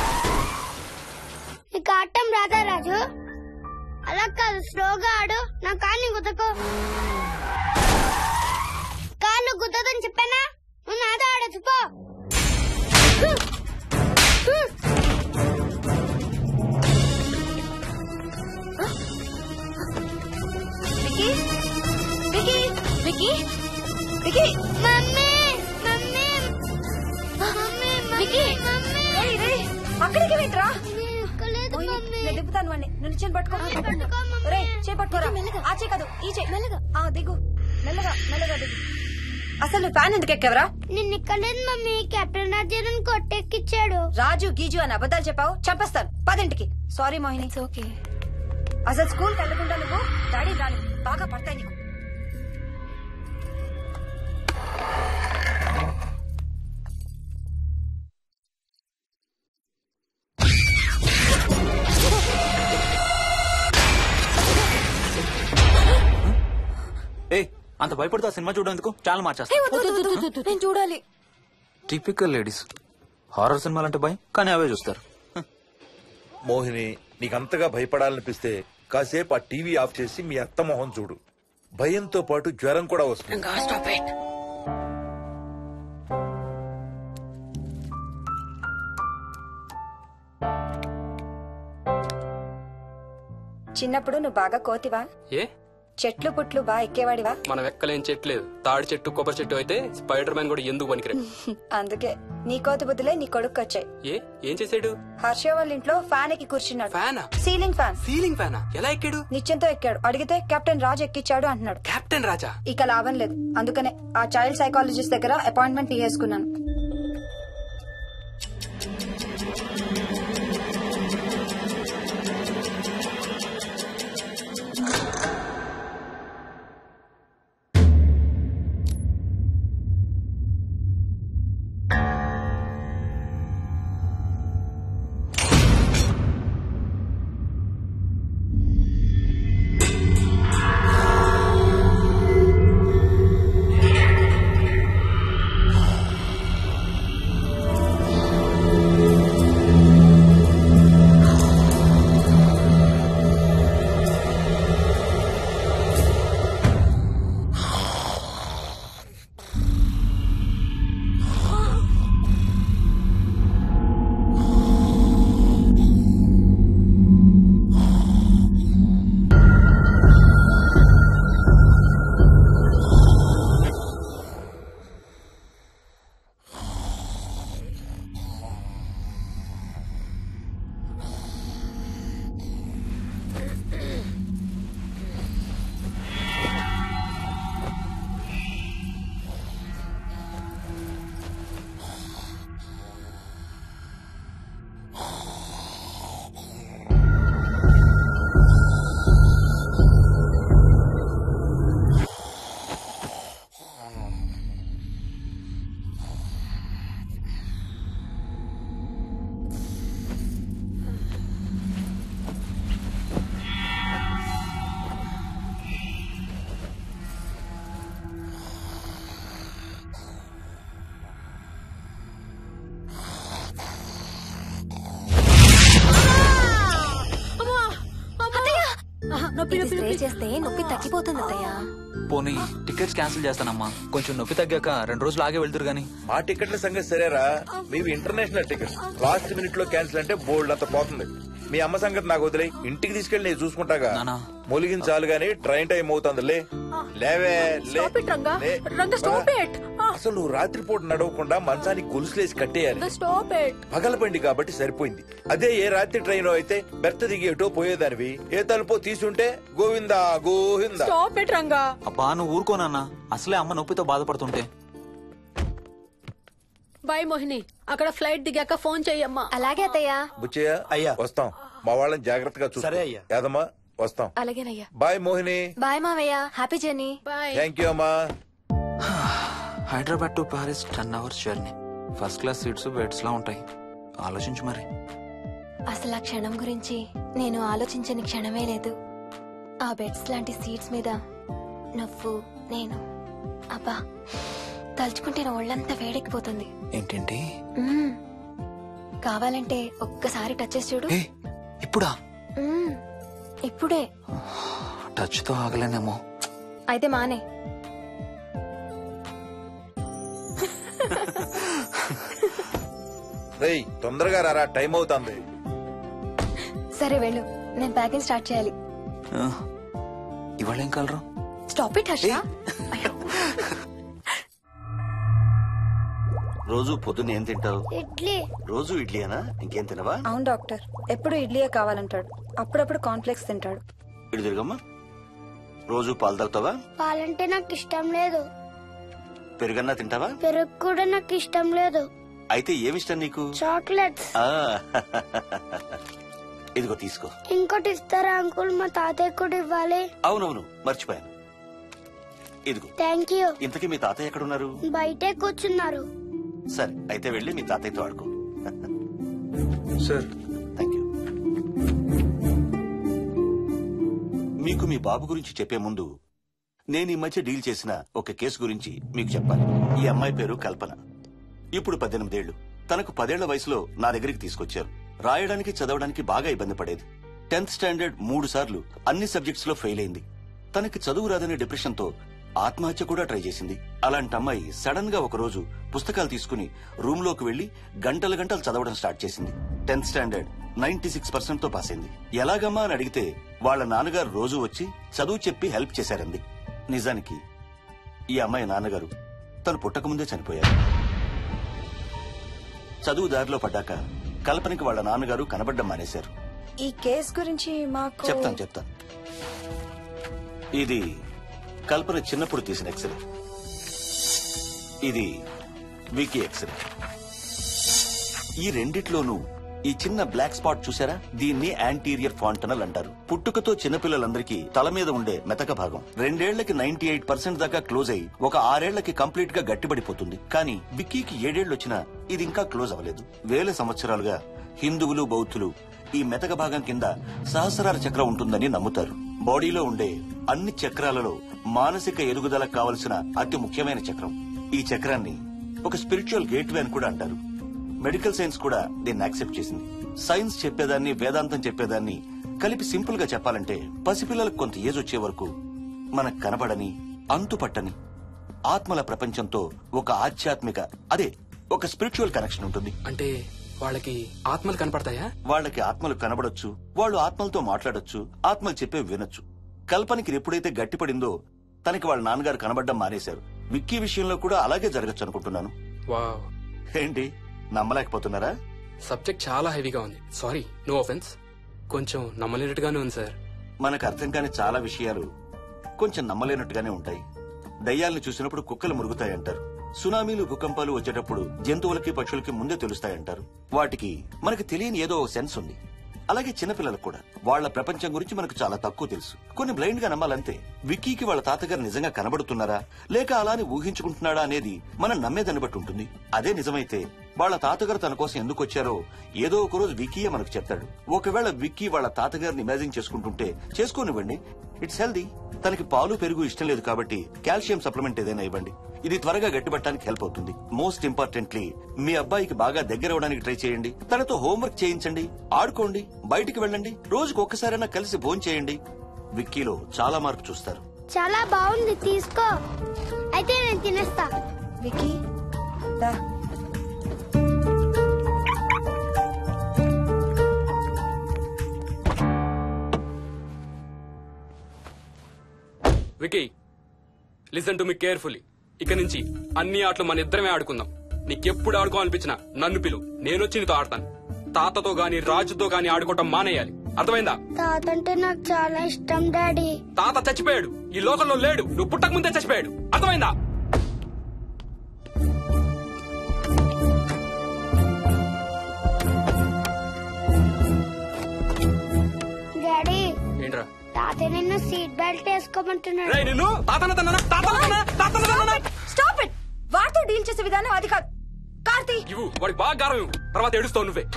నీకు ఆడటం రాదా రాజు అలా కాదు స్లోగా ఆడు నా కార్ని గుద్దకో కార్లు గుద్దదని చెప్పానా నువ్వు నాతో ఆడచ్చు పో Vicky Vicky Vicky Vicky mummy mummy mummy Vicky రేయ్, రేయ్, అక్కడికి వెళ్ళరా మమ్మీ నేను దింపుతాను వాడిని నువ్వు నిచ్చెన పట్టుకో రే చేపట్టుకోరా ఆ చే కాదు ఈ చే మెల్లగా ఆ దిగు మెల్లగా మెల్లగా దిగు అసలు నువ్వు ఫ్యాన్ ఎందుకు ఎక్కవరా నిన్న ఎక్కలేదు మమ్మీ కెప్టెన్ రాజేంద్రన్ కొట్టెక్కిచ్చాడు రాజు గీజు అని అబద్ధాలు చెప్పావు చంపేస్తాను పదింటికి సారీ మోహిని ఓకే అసలు స్కూల్ వెళ్ళకుండా నువ్వు డాడీ రాని బాగా పడతాయి నీకు ఏ అంత భయపడుతూ ఆ సినిమా చూడడం ఎందుకు చాలా ఏ, మార్చేస్తా వద్దు, వద్దు, వద్దు, వద్దు, నేను చూడాలి టిపికల్ లేడీస్ హారర్ సినిమాలు అంటే భయం కానీ అవే చూస్తారు మోహిని నీకంతగా భయపడాలనిపిస్తే కాసేపు ఆ టీవీ ఆఫ్ చేసి మీ అత్త మొహం చూడు భయంతో పాటు జ్వరం కూడా వస్తుంది చిన్నప్పుడు నువ్వు బాగా కోతివా ఏ చెట్లు పుట్లు బాగా ఎక్కేవాడివా మనం ఎక్కలేని చెట్టు లేదు తాడి చెట్టు కొబ్బరి చెట్టు అయితే స్పైడర్ మ్యాన్ కూడా ఎందుకు పనికిరాడు అందుకే నీ కోతి బుద్ధులే నీ కొడుకు వచ్చాయి ఏ ఏం చేసాడు హర్ష వాళ్ళ ఇంట్లో ఫ్యాన్ ఎక్కి కూర్చున్నాడు ఫ్యానా సీలింగ్ ఫ్యాన్ సీలింగ్ ఫ్యానా ఎలా ఎక్కాడు నిత్యంతో ఎక్కాడు అడిగితే కెప్టెన్ రాజు ఎక్కిచ్చాడు అంటున్నాడు కెప్టెన్ రాజా ఇక లాభం లేదు అందుకనే ఆ చైల్డ్ సైకాలజిస్ట్ దగ్గర అపాయింట్మెంట్ తీసుకున్నాను నొప్పి ఇది నొప్పి స్ప్రే నొప్పి చేస్తే నొప్పి తగ్గిపోతుంది అత్తయ్య పోనీ టికెట్స్ క్యాన్సిల్ చేస్తానమ్మా కొంచెం నొప్పి తగ్గాక రెండు రోజులు ఆగే వెళ్తురు గాని మా టికెట్ల సంగతి సరేరా మీవి ఇంటర్నేషనల్ టికెట్స్ లాస్ట్ మినిట్ లో క్యాన్సిల్ అంటే బోల్డ్ అంత పోతుంది మీ అమ్మ సంగతి నాకు వదిలే ఇంటికి తీసుకెళ్ళి నేను చూసుకుంటాగా మొలిగిన చాలు గానీ ట్రైన్ టైం అవుతుంది లే లేవే లే Stop it, రంగా. లే. Ranga, stop it. అసలు నువ్వు రాత్రిపూట నడవకుండా మంచానికి గొలుసులేసి కట్టేయాలి స్టాప్ ఇట్ పగలబండి కాబట్టి సరిపోయింది అదే ఏ రాత్రి ట్రైన్ అయితే బెర్త దిగి ఎటో పోయేదానివి ఏ తలుపో తీసుంటే గోవిందా గోవిందా స్టాప్ ఇట్ రంగా అబ్బా నువ్వు ఊరుకోనన్నా అసలే అమ్మ నొప్పితో బాధపడుతుంటే బాయ్ మోహిని అక్కడ ఫ్లైట్ దిగాక ఫోన్ చెయ్యమ్మా అలాగే అత్తయ్య బుచ్చయ్య అయ్యా వస్తాం మా వాళ్ళని జాగ్రత్తగా చూసుకో సరే అయ్యా. యాదమ్మా వస్తాం అలాగేనయ్యా బాయ్ మోహిని బాయ్ మావయ్య happy journey bye thank you అమ్మా Hyderabad to Paris ten hours journey first class seats beds లా ఉంటాయి ఆలోచించు మరి అసలు ఆ క్షణం గురించి నేను ఆలోచించని క్షణమే లేదు ఆ బెడ్స్ లాంటి సీట్స్ మీద నువ్వు నేను అబ్బా తలుచుకుంటే నా ఒళ్ళంతా వేడెక్కిపోతుంది ఏంటేంటి మ్మ్. కావాలంటే ఒక్కసారి టచ్ చేసి చూడు ఏ ఇప్పుడా మ్మ్. ఇప్పుడే టచ్ తో ఆగలేనేమో అయితే మానే రేయ్ తొందరగా రారా టైం అవుతుంది సరే వెళ్ళు నేను ప్యాకింగ్ స్టార్ట్ చేయాలి ఆ, ఇవాళ ఏం కలరు స్టాప్ ఇట్ హర్ష రోజు పొద్దున్న ఏం తింటావు ఇడ్లీ రోజు ఇడ్లీనా ఇంకేం తినవా అవును డాక్టర్ ఎప్పుడు ఇడ్లీయే కావాలంటాడు అప్పుడప్పుడు కాన్ఫ్లెక్స్ తింటాడు ఇటు తిరగమ్మా రోజు పాలు తాగుతావా పాలంటే నాకు ఇష్టం లేదు పెరుగన్నా తింటావా పెరుగు కూడా నాకు ఇష్టం లేదు అయితే ఏమిష్టం నీకు చాక్లెట్స్ ఆ, ఇదిగో తీసుకో ఇంకోటి ఇస్తారా అంకుల్ మా తాతయ్య కూడా ఇవ్వాలి అవునవును మర్చిపోయాను ఇదిగో థ్యాంక్ యూ ఇంతకీ మీ తాతయ్య ఎక్కడున్నారు బయటే కూర్చున్నారు సరే అయితే వెళ్ళి మీ తాతయ్యతో ఆడుకో సార్ థ్యాంక్ యూ మీకు మీ బాబు గురించి చెప్పే ముందు నేను ఈ మధ్య డీల్ చేసిన ఒక కేసు గురించి మీకు చెప్పాలి ఈ అమ్మాయి పేరు కల్పన ఇప్పుడు పద్దెనిమిదేళ్లు తనకు పదేళ్ల వయసులో నా దగ్గరికి తీసుకొచ్చారు రాయడానికి చదవడానికి బాగా ఇబ్బంది పడేది టెన్త్ స్టాండర్డ్ మూడు సార్లు అన్ని సబ్జెక్ట్స్ లో ఫెయిల్ అయింది తనకి చదువు రాదనే డిప్రెషన్ తో ఆత్మహత్య కూడా ట్రై చేసింది అలాంటి అమ్మాయి సడన్ గా ఒక రోజు పుస్తకాలు తీసుకుని రూమ్ లోకి వెళ్లి గంటల గంటలు చదవడం స్టార్ట్ చేసింది tenth standard ninety six percent తో పాస్ అయింది ఎలాగమ్మా అని అడిగితే వాళ్ళ నాన్నగారు రోజు వచ్చి చదువు చెప్పి హెల్ప్ చేశారంది నిజానికి ఈ అమ్మాయి నాన్నగారు తను పుట్టకముందే చనిపోయారు చదువు దారిలో పడ్డాక కల్పనకి వాళ్ళ నాన్నగారు కనబడ్డం మానేశారు ఈ కేస్ గురించి మాకు చెప్తాను చెప్తాను ఇది కల్పన చిన్నప్పుడు తీసిన ఎక్స్రే ఇది వికీ ఎక్స్రే ఈ రెండిట్లోనూ ఈ చిన్న బ్లాక్ స్పాట్ చూసారా దీన్ని యాంటీరియర్ ఫాంటనల్ అంటారు పుట్టుకతో చిన్నపిల్లలందరికీ తల మీద ఉండే మెతక భాగం రెండేళ్లకి నైన్టీ ఎయిట్ పర్సెంట్ దాకా క్లోజ్ అయి ఒక ఆరేళ్లకి కంప్లీట్ గా గట్టిపడిపోతుంది కానీ విక్కీకి ఏడేళ్లు వచ్చినా ఇది ఇంకా క్లోజ్ అవ్వలేదు వేల సంవత్సరాలుగా హిందువులు బౌద్ధులు ఈ మెతక భాగం కింద సహస్రార చక్రం ఉంటుందని నమ్ముతారు బాడీలో ఉండే అన్ని చక్రాలలో మానసిక ఎదుగుదలకు కావలసిన అతి ముఖ్యమైన చక్రం ఈ చక్రాన్ని ఒక స్పిరిచువల్ గేట్వే అని కూడా అంటారు మెడికల్ సైన్స్ కూడా దీన్ని యాక్సెప్ట్ చేసింది సైన్స్ చెప్పేదాన్ని వేదాంతం చెప్పేదాన్ని కలిపి సింపుల్ గా చెప్పాలంటే పసిపిల్లలకు కొంత ఏజ్ వచ్చే వరకు మనకు కనబడని అంతుపట్టని ఆత్మల ప్రపంచంతో ఒక ఆధ్యాత్మిక అదే ఒక స్పిరిచువల్ కనెక్షన్ ఉంటుంది అంటే వాళ్ళకి ఆత్మలు కనపడతాయా వాళ్ళకి ఆత్మలు కనబడొచ్చు వాళ్ళు ఆత్మలతో మాట్లాడొచ్చు ఆత్మలు చెప్పే వినొచ్చు కల్పనకి ఎప్పుడైతే గట్టిపడిందో తనకి వాళ్ళ నాన్నగారు కనబడ్డం మానేశారు విక్కీ విషయంలో కూడా అలాగే జరగచ్చు అనుకుంటున్నాను వావ్ ఏంటి నమ్మలేకపోతున్నారా సబ్జెక్ట్ చాలా హెవీగా ఉంది సారీ నో ఆఫెన్స్ కొంచెం నమ్మలేనట్టుగానే ఉంది సార్ మనకు అర్థం కాని చాలా విషయాలు కొంచెం నమ్మలేనట్టుగానే ఉంటాయి దయ్యాలను చూసినప్పుడు కుక్కలు మురుగుతాయంటారు సునామీలు భూకంపాలు వచ్చేటప్పుడు జంతువులకి పక్షులకి ముందే తెలుస్తాయంటారు వాటికి మనకు తెలియని ఏదో ఓ సెన్స్ ఉంది అలాగే చిన్నపిల్లలకు కూడా వాళ్ళ ప్రపంచం గురించి మనకు చాలా తక్కువ తెలుసు కొన్ని బ్లైండ్ గా నమ్మాలంతే విక్కీకి వాళ్ళ తాతగారు నిజంగా కనబడుతున్నారా లేక అలానే ఊహించుకుంటున్నాడా అనేది మనం నమ్మేదాన్ని బట్టి ఉంటుంది అదే నిజమైతే వాళ్ళ తాతగారు తన కోసం ఎందుకు వచ్చారో ఏదో ఒక రోజు విక్కీయే మనకు చెప్తాడు ఒకవేళ విక్కీ వాళ్ళ తాతగారిని ఇమాజిన్ చేసుకుంటుంటే చేసుకోనివ్వండి ఇట్స్ హెల్దీ తనకి పాలు పెరుగు ఇష్టం లేదు కాబట్టి కాల్షియం సప్లిమెంట్ ఏదైనా ఇవ్వండి ఇది త్వరగా గట్టిపట్టడానికి హెల్ప్ అవుతుంది మోస్ట్ ఇంపార్టెంట్లీ మీ అబ్బాయికి బాగా దగ్గర అవడానికి ట్రై చేయండి తనతో హోంవర్క్ చేయించండి ఆడుకోండి బయటికి వెళ్ళండి రోజుకు ఒక్కసారైనా కలిసి భోజనం చేయండి విక్కీలో చాలా మార్పు చూస్తారు చాలా బాగుంది తీసుకో అయితే నేను తినేస్తా వికీ దా Vicky listen to me carefully ఇక నుంచి అన్ని ఆటలు మన ఇద్దరమే ఆడుకుందాం నీకెప్పుడు ఆడుకోవాలనిపించినా నన్ను పిలు నేనొచ్చి నీతో ఆడతాను తాతతో గాని రాజుతో గాని ఆడుకోవటం మానేయాలి అర్థమైందా తాత అంటే నాకు చాలా ఇష్టం డాడీ తాత చచ్చిపోయాడు ఈ లోకంలో లేడు నువ్వు పుట్టక ముందే చచ్చిపోయాడు అర్థమైందా డాడీ ఏంట్రా తాత నిన్ను సీట్ బెల్ట్ వేసుకోమంటున్నాడు రేయ్ నిన్ను తాతన తన్నానా తాతన తన్నానా తాతన తన్నానా స్టాప్ ఇట్ వాడితో డీల్ చేసే విధానం అది కాదు కార్తీ ఇవ్వు వాడికి బాగా గారం ఇవ్వు తర్వాత ఏడుస్తావు నువ్వే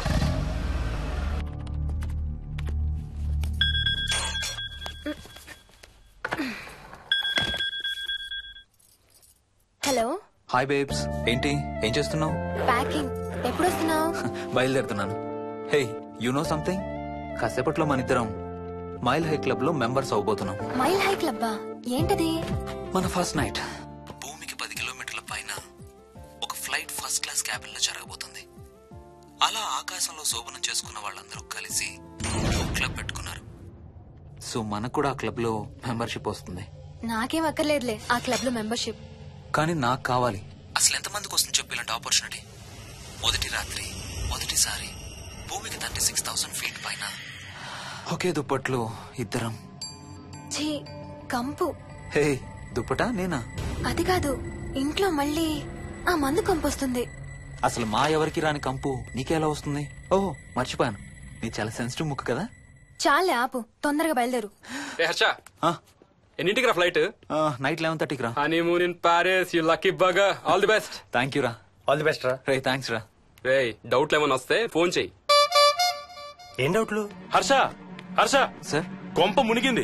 హలో హాయ్ బేబ్స్ ఏంటి ఏం చేస్తున్నావు ప్యాకింగ్ ఎప్పుడు వస్తున్నావు బయలుదేరుతున్నాను హే యు నో సంథింగ్ కాసేపట్లో మన ఇద్దరం మైల్ హై క్లబ్ లో మెంబర్స్ అవబోతున్నాం మైల్ హై క్లబ్బా ఏంటది మన ఫస్ట్ నైట్ భూమికి పది కిలోమీటర్ల పైన ఒక ఫ్లైట్ ఫస్ట్ క్లాస్ క్యాబిన్ లో జరగబోతుంది అలా ఆకాశంలో శోభనం చేసుకున్న వాళ్ళందరూ కలిసి ఒక క్లబ్ పెట్టుకున్నారు సో మనకు కూడా ఆ క్లబ్ లో మెంబర్షిప్ వస్తుంది నాకేం అక్కర్లేదులే ఆ క్లబ్ లో మెంబర్షిప్ కానీ నాకు కావాలి అసలు ఎంతమందికి వస్తుంది చెప్పు ఇలాంటి ఆపర్చునిటీ మొదటి రాత్రి మొదటిసారి భూమికి థర్టీ సిక్స్ థౌసండ్ ఫీట్ పైన ఒకే దుప్పట్లో ఇద్దరం ఛీ కంపు హే దుప్పటా నేనా అది కాదు ఇంట్లో మళ్ళీ ఆ మందు కంపొస్తుంది అసలు మా ఎవరికి రాని కంపు నీకెలా వస్తుంది ఓహో మర్చిపోయాను నీ చాలా సెన్సిటివ్ ముక్కు కదా చాలే ఆపు తొందరగా బయలుదేరు ఏ హర్ష ఎన్నింటికి రా ఫ్లైట్ నైట్ లెవెన్ థర్టీకి రా honeymoon in Paris you lucky bugger all the best thank you రా ఆల్ ది బెస్ట్ రా రే థ్యాంక్స్ రా రే డౌట్లు ఏమైనా వస్తే ఫోన్ చెయ్యి ఏం డౌట్లు హర్ష హర్ష సార్ కొంప మునిగింది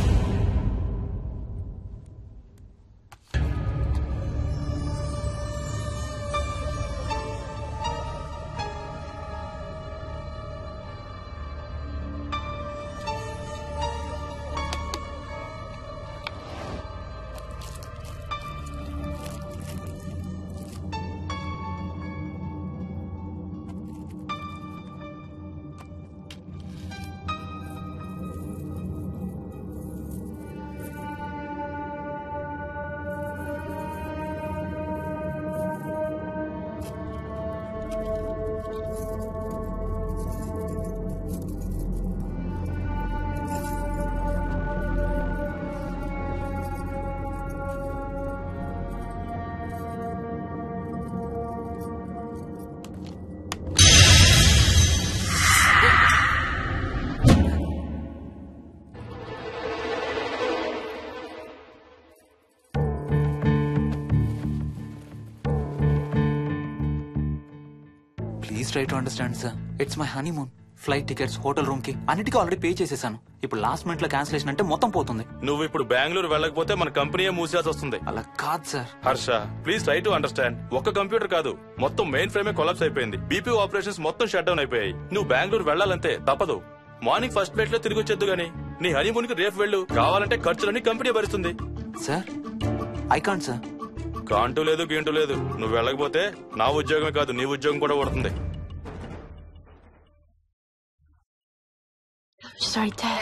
please try to understand sir it's my honeymoon flight tickets hotel room కి అన్నిటికీ ఆల్రెడీ పే చేసేసాను ఇప్పుడు లాస్ట్ మినిట్ లో క్యాన్సిలేషన్ అంటే మొత్తం పోతుంది నువ్వు ఇప్పుడు బెంగళూరు వెళ్ళకపోతే మన కంపెనీయే మూసేయాల్సి వస్తుంది అలా కాదు sir Harsha please try to understand ఒక్క కంప్యూటర్ కాదు మొత్తం మెయిన్ ఫ్రేమే కొలాప్స్ అయిపోయింది బీపీ ఆపరేషన్స్ మొత్తం షట్ డౌన్ అయిపోయాయి నువ్వు బెంగళూరు వెళ్ళాలంతే తప్పదు మార్నింగ్ ఫస్ట్ ఫ్లైట్ లో తిరిగి వచ్చేద్దు గానీ నీ హనీమూన్ కి రేపు వెళ్ళు కావాలంటే ఖర్చులన్నీ కంపెనీ భరిస్తుంది సార్ ఐ కాంట్ సార్ కాంటూ లేదు గీంటూ లేదు నువ్వు వెళ్ళకపోతే నా ఉద్యోగమే కాదు నీ ఉద్యోగం కూడా పడుతుంది She's right there.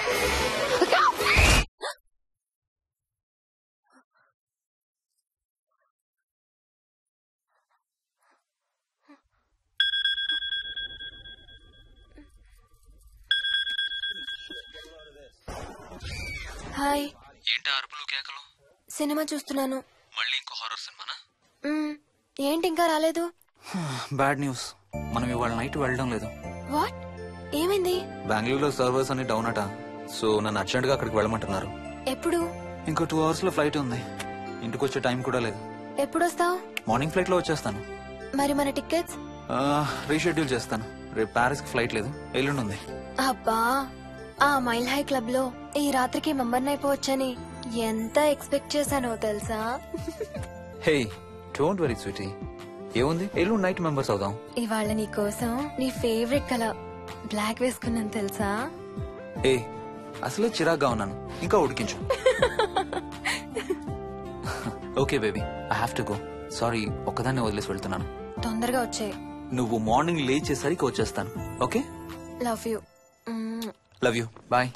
హాయ్ ఏంటి అరుపులు కేకలు సినిమా చూస్తున్నాను మళ్ళీ ఇంకో హారర్ సినిమానా మ్మ్. ఏంటి ఇంకా రాలేదు బ్యాడ్ న్యూస్ మనం ఇవాళ నైట్ వెళ్ళడం లేదు వాట్ ఏమైంది బెంగళూరులో సర్వర్స్ అన్ని డౌన్ అట సో నన్ను అర్జెంట్ గా అక్కడికి వెళ్ళమంటున్నారు ఎప్పుడు ఇంకో టూ అవర్స్ లో ఫ్లైట్ ఉంది ఇంటికి వచ్చే టైం కూడా లేదు ఎప్పుడు వస్తావు మార్నింగ్ ఫ్లైట్ లో వచ్చేస్తాను మరి మన టికెట్స్ రీషెడ్యూల్ చేస్తాను రేపు ప్యారిస్ కి ఫ్లైట్ లేదు ఎల్లుండి ఉంది అబ్బా ఆ మైల్ హై క్లబ్ లో ఈ రాత్రికి మెంబర్ అయిపోవచ్చని ఎంత ఎక్స్పెక్ట్ చేశానో తెలుసా హే డోంట్ వెరీ స్వీటీ ఏముంది ఎల్లుండి నైట్ మెంబర్స్ అవుదాం ఇవాళ నీ కోసం నీ ఫేవరెట్ కలర్ బ్లాక్ వేసుకున్నాను తెలుసా ఏ అసలే చిరాగ్గా ఉన్నాను ఇంకా ఉడికించు okay baby I have to go sorry ఒక్కదాన్ని వదిలేసి వెళ్తున్నాను తొందరగా వచ్చే నువ్వు మార్నింగ్ లేచేసరికి వచ్చేస్తాను okay love you love you bye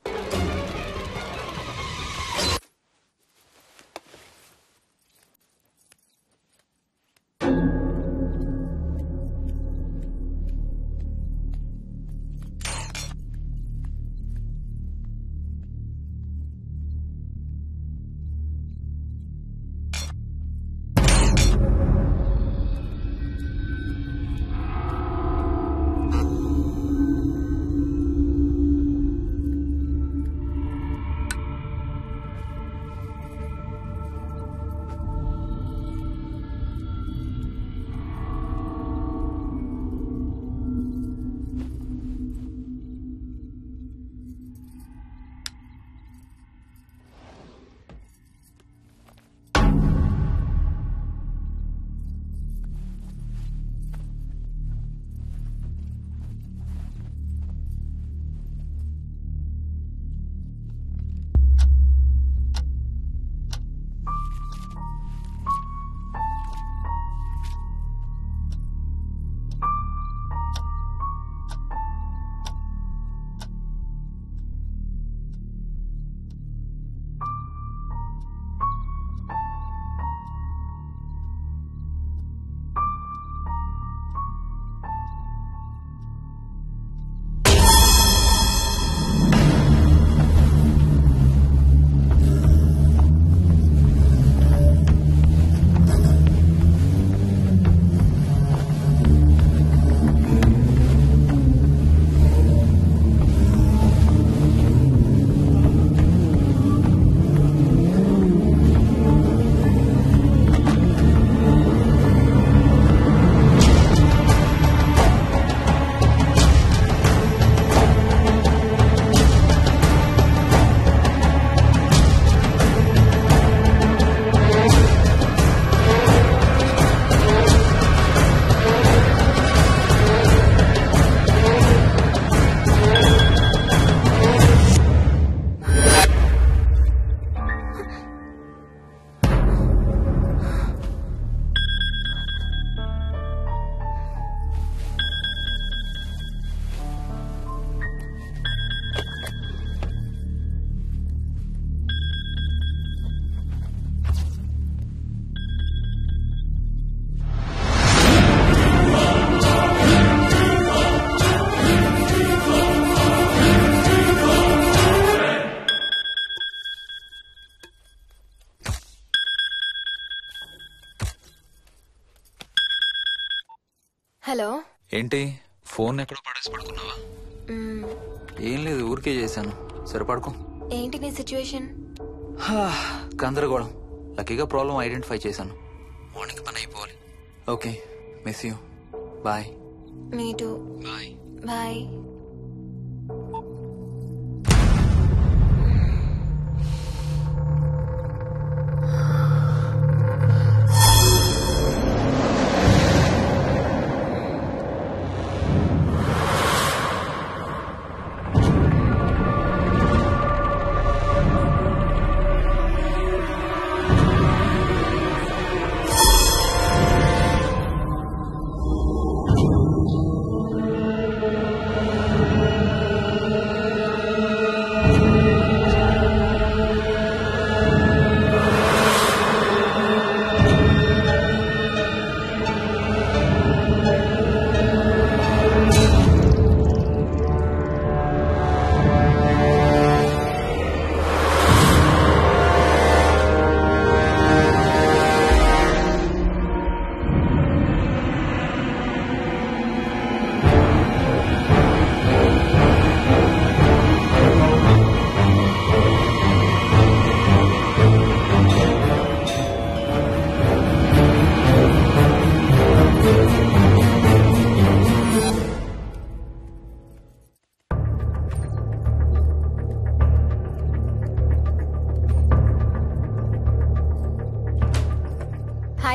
hello ఏంటి ఫోన్ ఎక్కడో పడేసి పడుకున్నావా మ్మ్. ఏం లేదు ఊరికే చేశాను సరే పడుకో ఏంటి నీ సిచ్యువేషన్ హా, గందరగోళం లక్కీగా ప్రాబ్లం ఐడెంటిఫై చేశాను మార్నింగ్ పని అయిపోవాలి okay miss you bye me too bye bye ఆ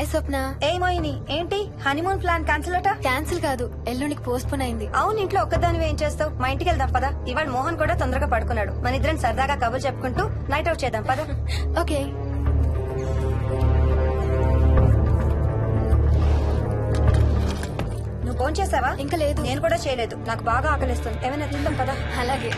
స్వప్న ఏ మోయిని ఏంటి హనీమూన్ ప్లాన్ క్యాన్సిల్ అట క్యాన్సిల్ కాదు ఎల్లుండికి పోస్ట్ పోన్ అయింది అవును ఇంట్లో ఒక్కదానివి ఏం చేస్తావు మా ఇంటికి వెళ్దాం పదా ఇవాళ మోహన్ కూడా తొందరగా పడుకున్నాడు మన ఇద్దరం సరదాగా కబుర్ చెప్పుకుంటూ నైట్ అవుట్ చేద్దాం పదా ఓకే నువ్వు ఫోన్ చేసావా ఇంకా లేదు నేను కూడా చేయలేదు నాకు బాగా ఆకలిస్తుంది ఏమైనా తిందాం పదా అలాగే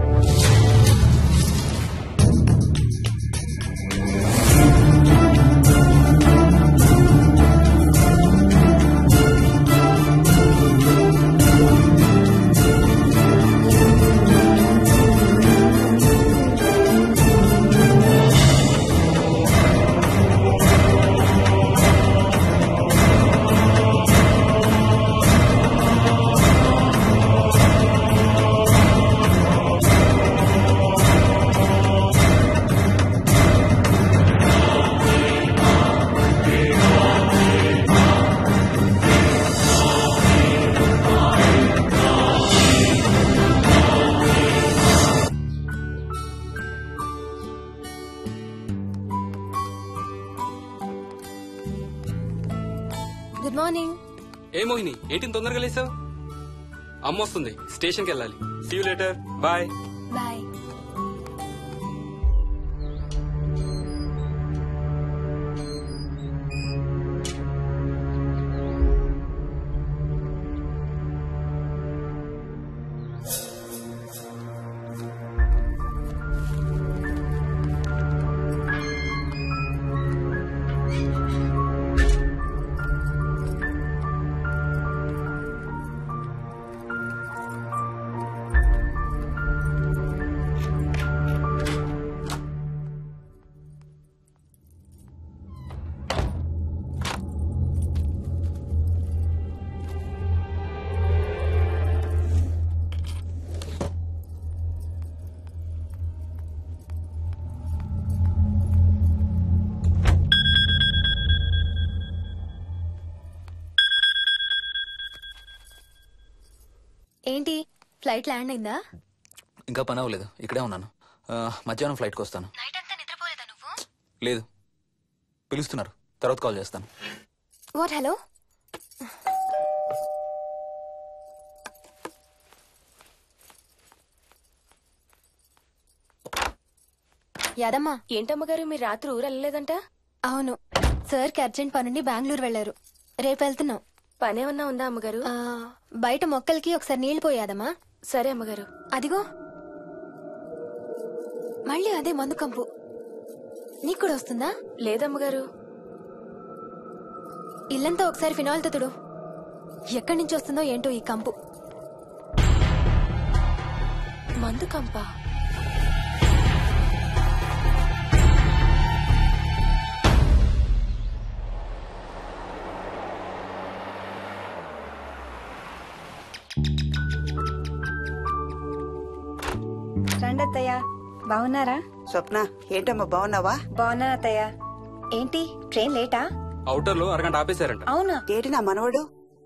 గుడ్ మార్నింగ్ ఏ మోహిని ఏంటి ఇంత తొందరగా లేసావు అమ్మ వస్తుంది స్టేషన్కి వెళ్ళాలి see you later bye bye ఏంటి ఫ్లైట్ ల్యాండ్ అయిందా ఇంకా పని అవ్వలేదు ఇక్కడే ఉన్నాను ఆ, మధ్యాహ్నం ఫ్లైట్కి వస్తాను లేదు పిలుస్తున్నారు తర్వాత కాల్ చేస్తాను వాట్ హలో యాదమ్మా ఏంటమ్మగారు మీరు రాత్రి ఊరు వెళ్ళలేదంట అవును సార్కి అర్జెంట్ పనుండి బెంగళూరు వెళ్లారు రేపు వెళ్తున్నాం పనేమన్నా ఉందా అమ్మగారు ఆ, బయట మొక్కలకి ఒకసారి నీళ్లు పోయాదమ్మా సరే అమ్మగారు అదిగో మళ్ళీ అదే మందు కంపు నీకు కూడా వస్తుందా లేదమ్మగారు ఇల్లంతా ఒకసారి ఫినాల్తో తుడు ఎక్కడి నుంచి వస్తుందో ఏంటో ఈ కంపు మందు కంప రండి అత్తయ్య బాగున్నారా స్వప్న ఏంటమ్మా బాగున్నావా బాగున్నాను అత్తయ్య ఏంటి ట్రైన్ లేటా అవుటర్ లో అరగంట ఆపేశారంట అవునా ఏంటి నా మనవడు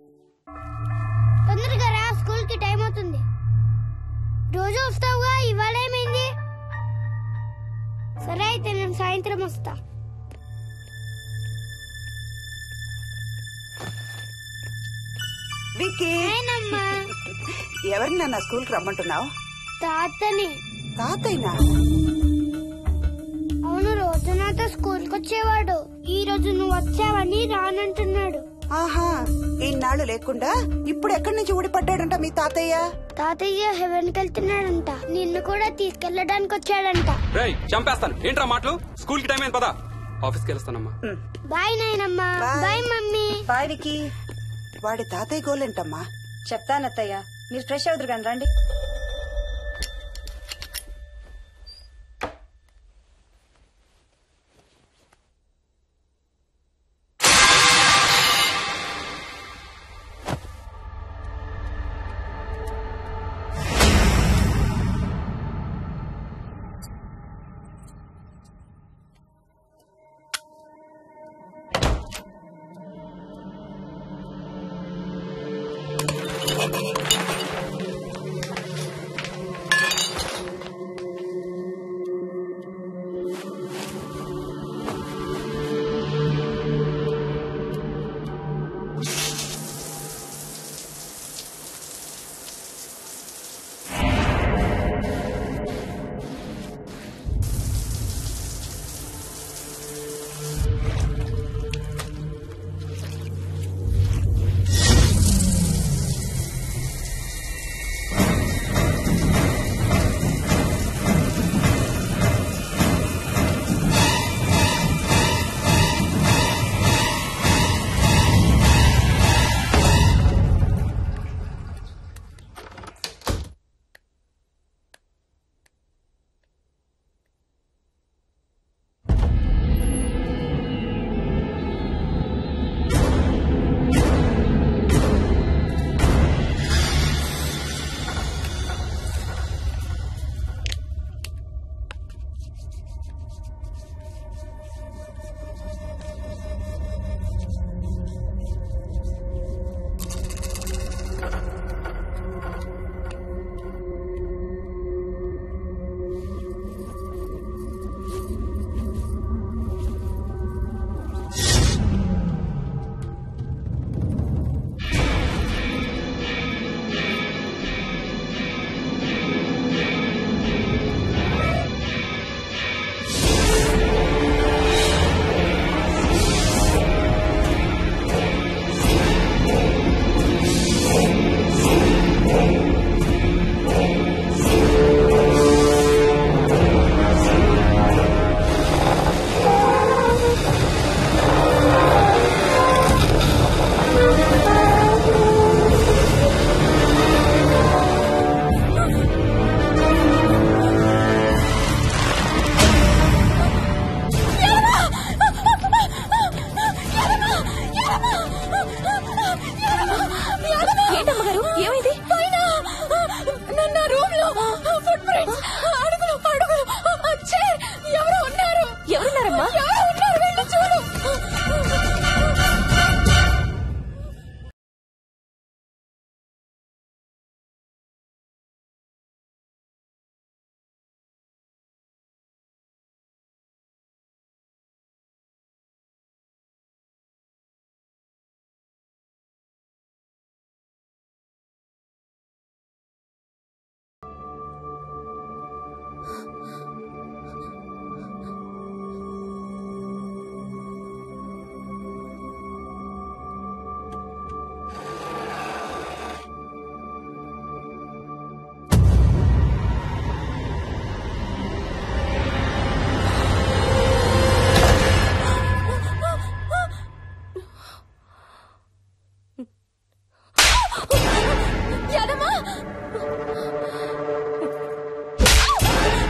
తొందరగా రా స్కూల్ కి టైం అవుతుంది రోజు వస్తావుగా ఇవాళ ఏమైంది సరే అయితే నేను సాయంత్రం వస్తా విక్కీ నేనమ్మా ఎవరిని నా స్కూల్ కి రమ్మంటున్నావు తాతని తాతయ్యనా అవును రోజు నాతో స్కూల్ కి వచ్చేవాడు ఈ రోజు నువ్వు వచ్చావని రానంటున్నాడు ఆహా ఇన్నాళ్ళు లేకుండా ఇప్పుడు ఎక్కడి నుంచి ఊడిపడ్డాడంట మీ తాతయ్య తాతయ్య హెవెన్ కి వెళ్తున్నాడంట నిన్ను కూడా తీసుకెళ్ళడానికి వచ్చాడంట రేయ్ చంపేస్తాను ఏంట్రా మాటలు స్కూల్ కి టైం అయింది పదా ఆఫీస్కి వెళ్ళొస్తానమ్మా బాయ్ నాయనమ్మా బాయ్ మమ్మీ బాయ్ వికి వాడి తాతయ్య గోలేంటమ్మా చెప్తాను అత్తయ్య మీరు ఫ్రెష్ అవుతురు కానీ రండి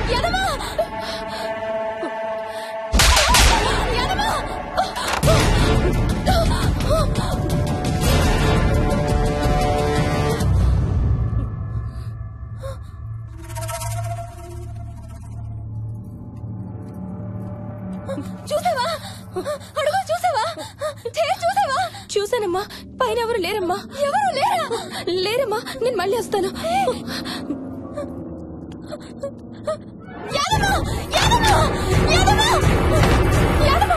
ఎదమా ఎదమా చూసావా అడుగు చూసావా చేయి చూసావా చూసానమ్మా పైన ఎవరు లేరమ్మా ఎవరు లేరా లేరమ్మా నేను మళ్ళీ వస్తాను యాదమ్మ! యాదమ్మ! యాదమ్మ! యాదమ్మ!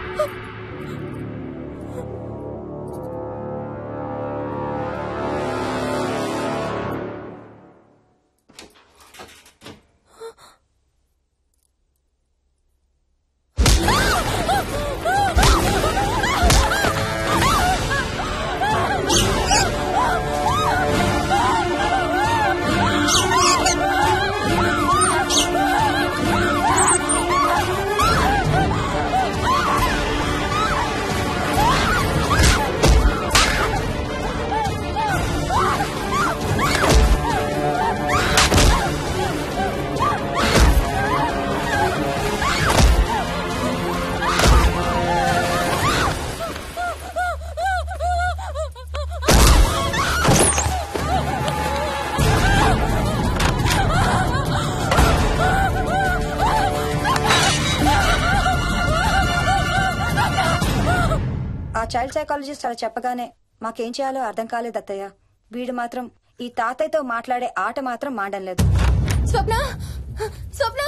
ఆ చైల్డ్ సైకాలజిస్ట్ అలా చెప్పగానే మాకేం చేయాలో అర్థం కాలేదు అత్తయ్య వీడు మాత్రం ఈ తాతయ్యతో మాట్లాడే ఆట మాత్రం మాండం లేదు స్వప్న స్వప్న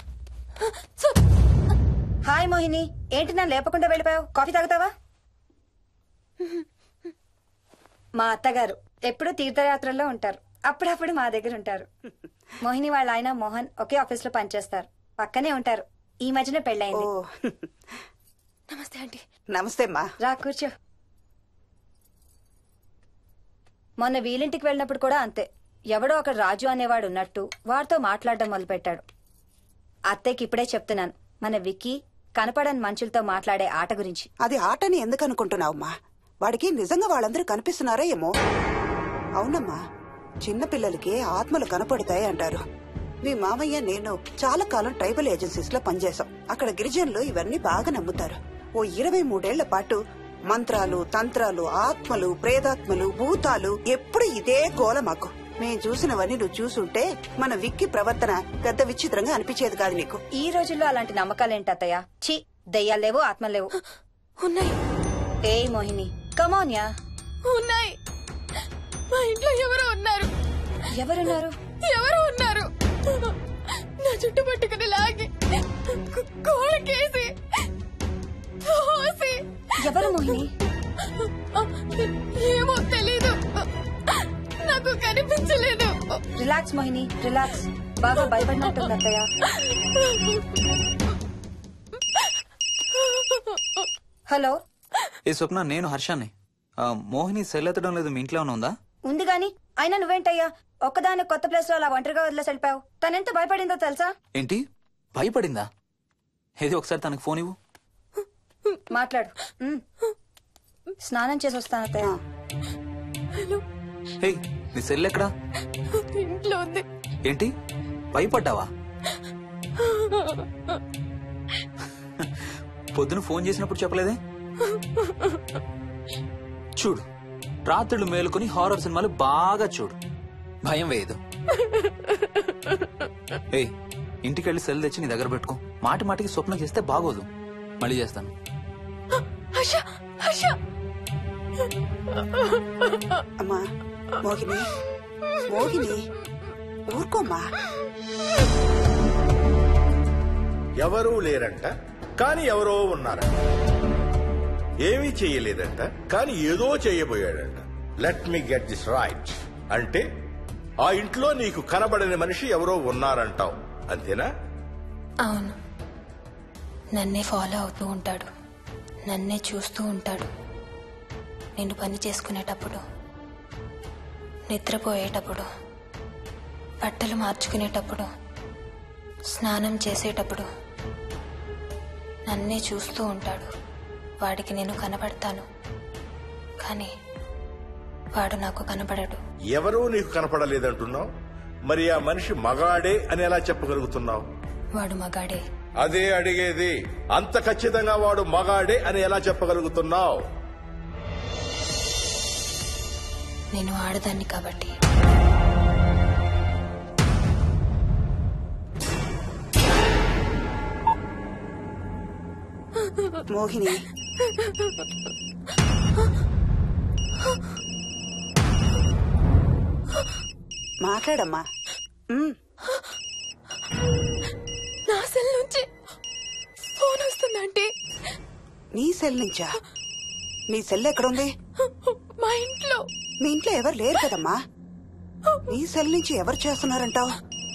హాయ్ మోహిని ఏంటి నన్ను లేపకుండా వెళ్ళిపోయావు కాఫీ తాగుతావా మా అత్తగారు ఎప్పుడు తీర్థయాత్రల్లో ఉంటారు అప్పుడప్పుడు మా దగ్గర ఉంటారు మోహిని వాళ్ళ ఆయన మోహన్ ఒకే ఆఫీస్ లో పనిచేస్తారు పక్కనే ఉంటారు ఈ మధ్యన పెళ్ళైంది నమస్తే ఆంటీ నమస్తే అమ్మా రా కూర్చో మొన్న వీలింటికి వెళ్ళినప్పుడు కూడా అంతే ఎవడో ఒక రాజు అనేవాడు ఉన్నట్టు వాడితో మాట్లాడడం మొదలుపెట్టాడు అత్తయ్యకి ఇప్పుడే చెప్తున్నాను మన విక్కీ కనపడని మనుషులతో మాట్లాడే ఆట గురించి అది ఆటని ఎందుకు అనుకుంటున్నావమ్మా వాడికి నిజంగా వాళ్ళందరూ కనిపిస్తున్నారా ఏమో అవునమ్మా చిన్న పిల్లలకి ఆత్మలు కనపడతాయి అంటారు మీ మామయ్య నేను చాలా కాలం ట్రైబల్ ఏజెన్సీస్ లో పనిచేశాం అక్కడ గిరిజనులు ఇవన్నీ బాగా నమ్ముతారు ఓ ఇరవై మూడేళ్ల పాటు మంత్రాలు తంత్రాలు ఆత్మలు ప్రేతాత్మలు భూతాలు ఎప్పుడు ఇదే గోల మాకు మేం చూసినవన్నీ నువ్వు చూసుంటే మన విక్కి ప్రవర్తన పెద్ద విచిత్రంగా అనిపించేది కాదు నీకు ఈ రోజుల్లో అలాంటి నమ్మకాలేంటి అత్తయ్య ఛీ దెయ్యాలేవు ఆత్మలేవు ఉన్నాయి ఏ మోహిని కమోన్యా ఉన్నాయి మా ఇంట్లో ఎవరో ఉన్నారు ఎవరున్నారు ఎవరో ఉన్నారు నా చుట్టు పట్టుకుని లాగి కు- కోళ్ళకేసి తోసి ఎవరు మోహిని ఏమో తెలీదు నాకు కనిపించలేదు రిలాక్స్ మోహిని రిలాక్స్ బాగా భయపడినట్టుంది అత్తయ్య హలో ఏ స్వప్న నేను హర్షాన్ని ఆ, మోహిని సెల్ ఎత్తడం లేదు మీ ఇంట్లో ఏమైనా ఉందా ఉంది గాని అయినా నువ్వేంటయ్యా ఒక్కదాని కొత్త ప్లేస్ లో అలా ఒంటరిగా వదిలేసి వెళ్ళిపోయావు తనెంత భయపడిందో తెలుసా ఏంటి భయపడిందా ఏది ఒకసారి తనకు ఫోన్ ఇవ్వు మాట్లాడు ఉమ్. స్నానం చేసి వస్తాను అత్తయ్య హే నీ సెల్ ఎక్కడా ఇంట్లో ఉంది ఏంటి భయపడ్డావా పొద్దున ఫోన్ చేసినప్పుడు చెప్పలేదే చూడు రాత్రులు మేలుకొని హారర్ సినిమాలు బాగా చూడు భయం వేయదు ఏయ్ ఇంటికి వెళ్ళి సెల్ తెచ్చి నీ దగ్గర పెట్టుకో మాటి మాటికి స్వప్నం చేస్తే బాగోదు మళ్ళీ చేస్తాను హర్ష హర్ష అమ్మా మోహిని మోహిని ఊరుకోమ్మా ఎవరూ లేరంట కానీ ఎవరో ఉన్నారంట ఏమీ చెయ్యలేదంట కానీ ఏదో చేయబోయాడంట let me get this right అంటే ఆ ఇంట్లో నీకు కనబడని మనిషి ఎవరో ఉన్నారంటావు అంతేనా అవును నన్నే ఫాలో అవుతూ ఉంటాడు నన్నే చూస్తూ ఉంటాడు నేను పని చేసుకునేటప్పుడు నిద్రపోయేటప్పుడు బట్టలు మార్చుకునేటప్పుడు స్నానం చేసేటప్పుడు నన్నే చూస్తూ ఉంటాడు వాడికి నేను కనపడతాను కానీ వాడు నాకు కనపడడు ఎవరూ నీకు కనపడలేదంటున్నావు మరి ఆ మనిషి మగాడే అని ఎలా చెప్పగలుగుతున్నావు వాడు మగాడే అదే అడిగేది అంత ఖచ్చితంగా వాడు మగాడే అని ఎలా చెప్పగలుగుతున్నావు నేను ఆడదాన్ని కాబట్టి మోహిని మాట్లాడమ్మా ఉమ్, నా సెల్ నుంచి ఫోన్ వస్తుందంటే నీ సెల్ నుంచా నీ సెల్ ఎక్కడుంది మా ఇంట్లో మీ ఇంట్లో ఎవరు లేరు కదమ్మా నీ సెల్ నుంచి ఎవరు చేస్తున్నారంటావు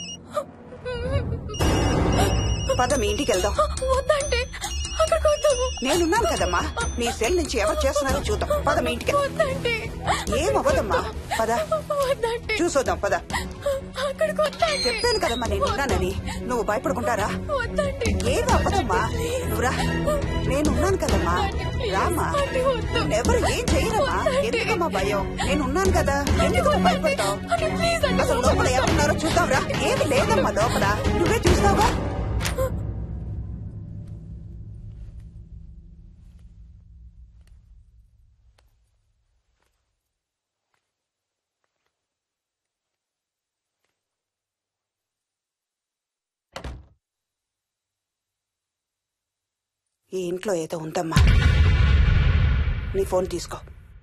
పద మీ ఇంటికి వెళ్దాం వద్దంటే అక్కడికి వద్దాము నేనున్నాను కదమ్మా నీ సెల్ నుంచి ఎవరు చేస్తున్నారో చూద్దాం పద మీ ఇంటికి వద్దంటే ఏమవ్వదమ్మా పద వద్దంటే చూసొద్దాం పద అక్కడికి వద్దంటే చెప్పాను కదమ్మా నేనున్నానని నువ్వు భయపడుకుంటారా వద్దంటే ఏం అవ్వదమ్మా నువ్వురా నేనున్నాను కదమ్మా రామ్మా ఎవరు ఏం చేయరమ్మా ఎందుకమ్మా భయం నేనున్నాను కదా ఎందుకు భయపడతావు అసలు లోపల ఎవరున్నారో చూద్దాంరా ఏమి లేదమ్మా లోపల నువ్వే చూస్తావా ఈ ఇంట్లో ఏదో ఉందమ్మా నీ ఫోన్ తీసుకో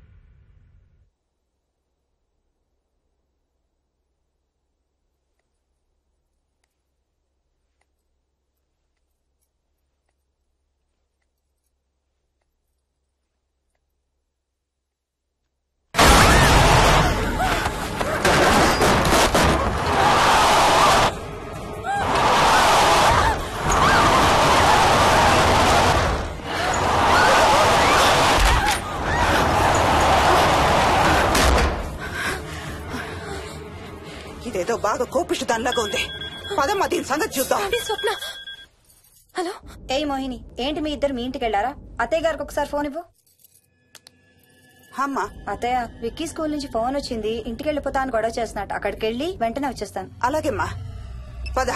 ఇదేదో బాగా కోపిష్టి దానిలాగా ఉంది పదమ్మా దీని సంగతి చూద్దాం స్వప్న హలో ఏయ్ మోహిని ఏంటి మీ ఇద్దరు మీ ఇంటికి వెళ్ళారా అత్తయ్య గారికి ఒకసారి ఫోన్ ఇవ్వు అమ్మా అత్తయ్య విక్కీ స్కూల్ నుంచి ఫోన్ వచ్చింది ఇంటికి వెళ్ళిపోతా అని గొడవ చేస్తున్నట్టు అక్కడికి వెళ్ళి వెంటనే వచ్చేస్తాను అలాగేమ్మా పద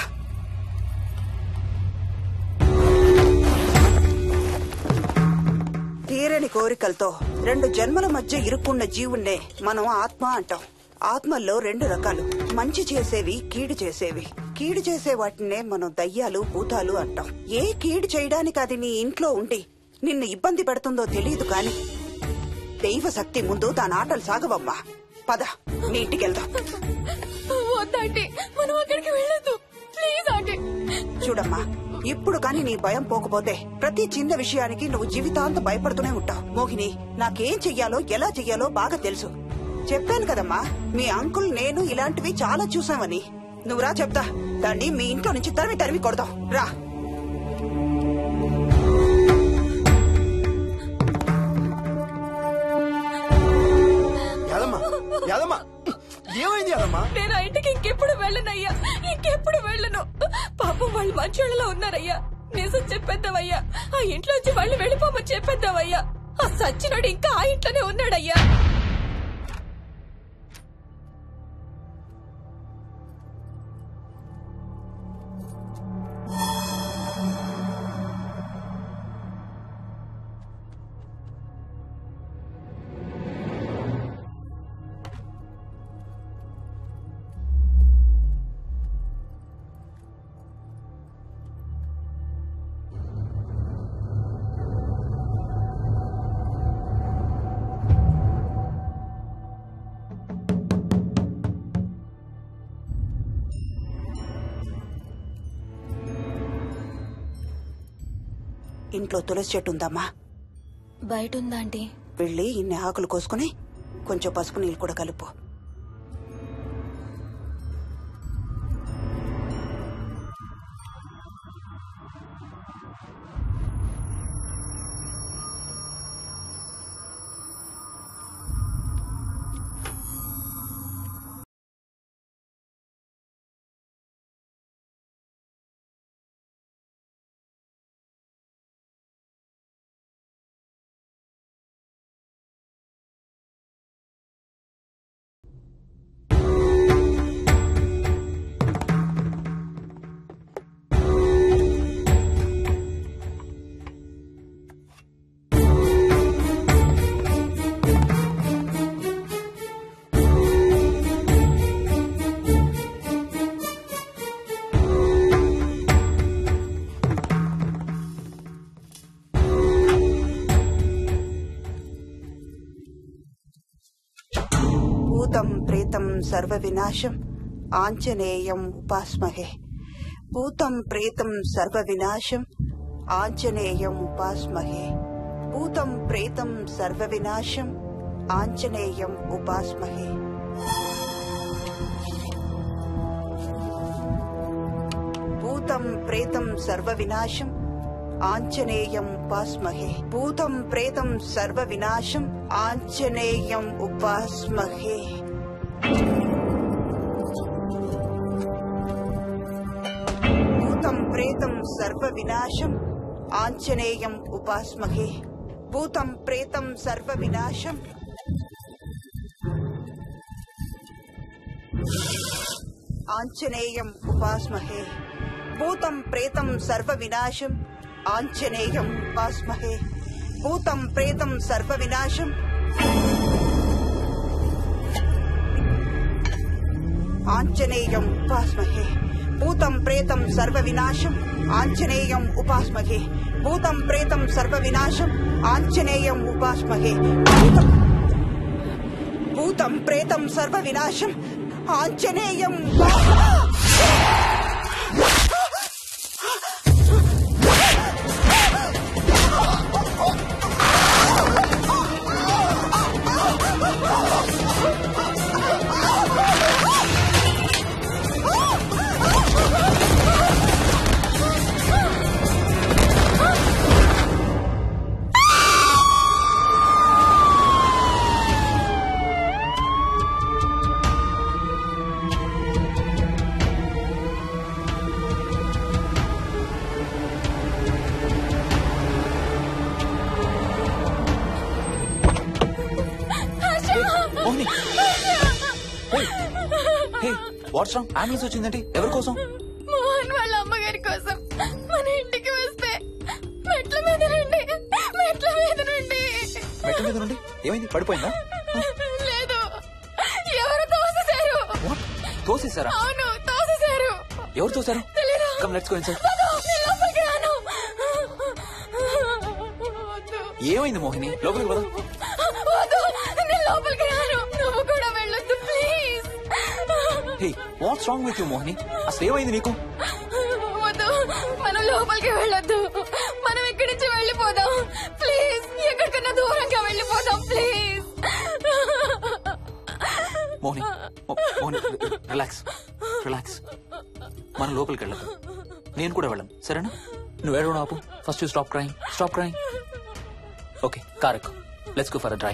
తీరని కోరికలతో రెండు జన్మల మధ్య ఇరుక్కున్న జీవుణ్ణే మనం ఆత్మ అంటాం ఆత్మల్లో రెండు రకాలు మంచి చేసేవి కీడు చేసేవి కీడు చేసే వాటినే మనం దయ్యాలు భూతాలు అంటాం ఏ కీడు చేయడానికి అది నీ ఇంట్లో ఉండి నిన్ను ఇబ్బంది పెడుతుందో తెలియదు కాని దైవ శక్తి ముందు దాని ఆటలు సాగవమ్మా పద నీ ఇంటికి వెళ్దాం వద్దంటే మనం అక్కడికి వెళ్ళొద్దు ప్లీజ్ అంటే చూడమ్మా ఇప్పుడు కాని నీ భయం పోకపోతే ప్రతి చిన్న విషయానికి నువ్వు జీవితాంతం భయపడుతూనే ఉంటావు మోహిని నాకేం చెయ్యాలో ఎలా చెయ్యాలో బాగా తెలుసు చెప్పాను కదమ్మా మీ అంకుల్ నేను ఇలాంటివి చాలా చూసామని నువ్వు రా చెప్తా దాన్ని మీ ఇంట్లో నుంచి తరిమి తరిమి కొడదాం రా యాదమ్మా యాదమ్మా ఏమైంది యాదమ్మా నేను ఆ ఇంటికి ఇంకెప్పుడు వెళ్ళనయ్యా ఇంకెప్పుడు వెళ్ళను పాపం వాళ్ళు మంచోళ్ళలో ఉన్నారయ్యా నిజం చెప్పేద్దామయ్యా ఆ ఇంట్లోంచి వాళ్ళు వెళ్ళిపోమని చెప్పేద్దామయ్యా ఆ సచ్చినోడు ఇంకా ఆ ఇంట్లోనే ఉన్నాడయ్యా ఇంట్లో తులసి చెట్టు ఉందమ్మా బయట ఉందా ఆంటీ వెళ్ళి ఇన్ని ఆకులు కోసుకుని కొంచెం పసుపు నీళ్ళు కూడా కలుపు సర్వ వినాశం ఆంజనేయం ఉపాస్మహే భూతం ప్రేతం సర్వ వినాశం ఆంజనేయం ఉపాస్మహే భూతం ప్రేతం సర్వ వినాశం ఆంజనేయం ఉపాస్మహే భూతం ప్రేతం సర్వ వినాశం ఆంజనేయం ఉపాస్మహే భూతం ప్రేతం సర్వ వినాశం ఆంజనేయం ఉపాస్మహే భూతం ప్రేతం సర్వ వినాశం ఆంజనేయం ఉపాస్మహే భూతం ప్రేతం సర్వ వినాశం ఆంజనేయం ఉపాస్మహే భూతం ప్రేతం సర్వ వినాశం ఆంజనేయం ఉపాస్మహే భూతం ప్రేతం సర్వ వినాశం ఆంజనేయం ఉపాస్మహే భూతం ప్రేతం సర్వ వినాశం ఆంజనేయం ఉపాస్మహే భూతం ప్రేతం సర్వ వినాశం ఆంజనేయం ఉపాస్మహే భూతం భూతం ప్రేతం సర్వ వినాశం ఆంజనేయం Mohini hey what's wrong ambulance వచ్చిందండి ఎవరి కోసం మోహన్ వాళ్ళ అమ్మగారి కోసం మన ఇంటికి వస్తే మెట్ల మీద నుండి మెట్ల మీద నుండి మెట్ల మీద నుండి ఏమైంది పడిపోయిందా లేదు ఎవరు తోసేశారు తోసేసారా అవును తోసేశారు ఎవరు తోసారు తెలీదు. కమ్ లెట్స్ గో ఇన్సైడ్ నేను లోపలికి రాను ఏమైంది మోహిని లోపలికి పద వద్దు నేను లోపలికి రాను నువ్వు కూడా వెళ్ళొద్దు please hey what's wrong with you Mohini అసలు ఏమైంది నీకు వద్దు మనం లోపలికి వెళ్ళొద్దు మనం ఇక్కడి నుంచి వెళ్ళిపోదాం ప్లీజ్ ఎక్కడికన్నా దూరంగా వెళ్ళిపోదాం ప్లీజ్ మోహిని మో- మోహిని రిలాక్స్ రిలాక్స్ మనం లోపలికి వెళ్ళదు నేను కూడా వెళ్ళను సరేనా నువ్వు ఏడవడం ఆపు first stop crying stop crying okay car ఎక్కు let's go for a drive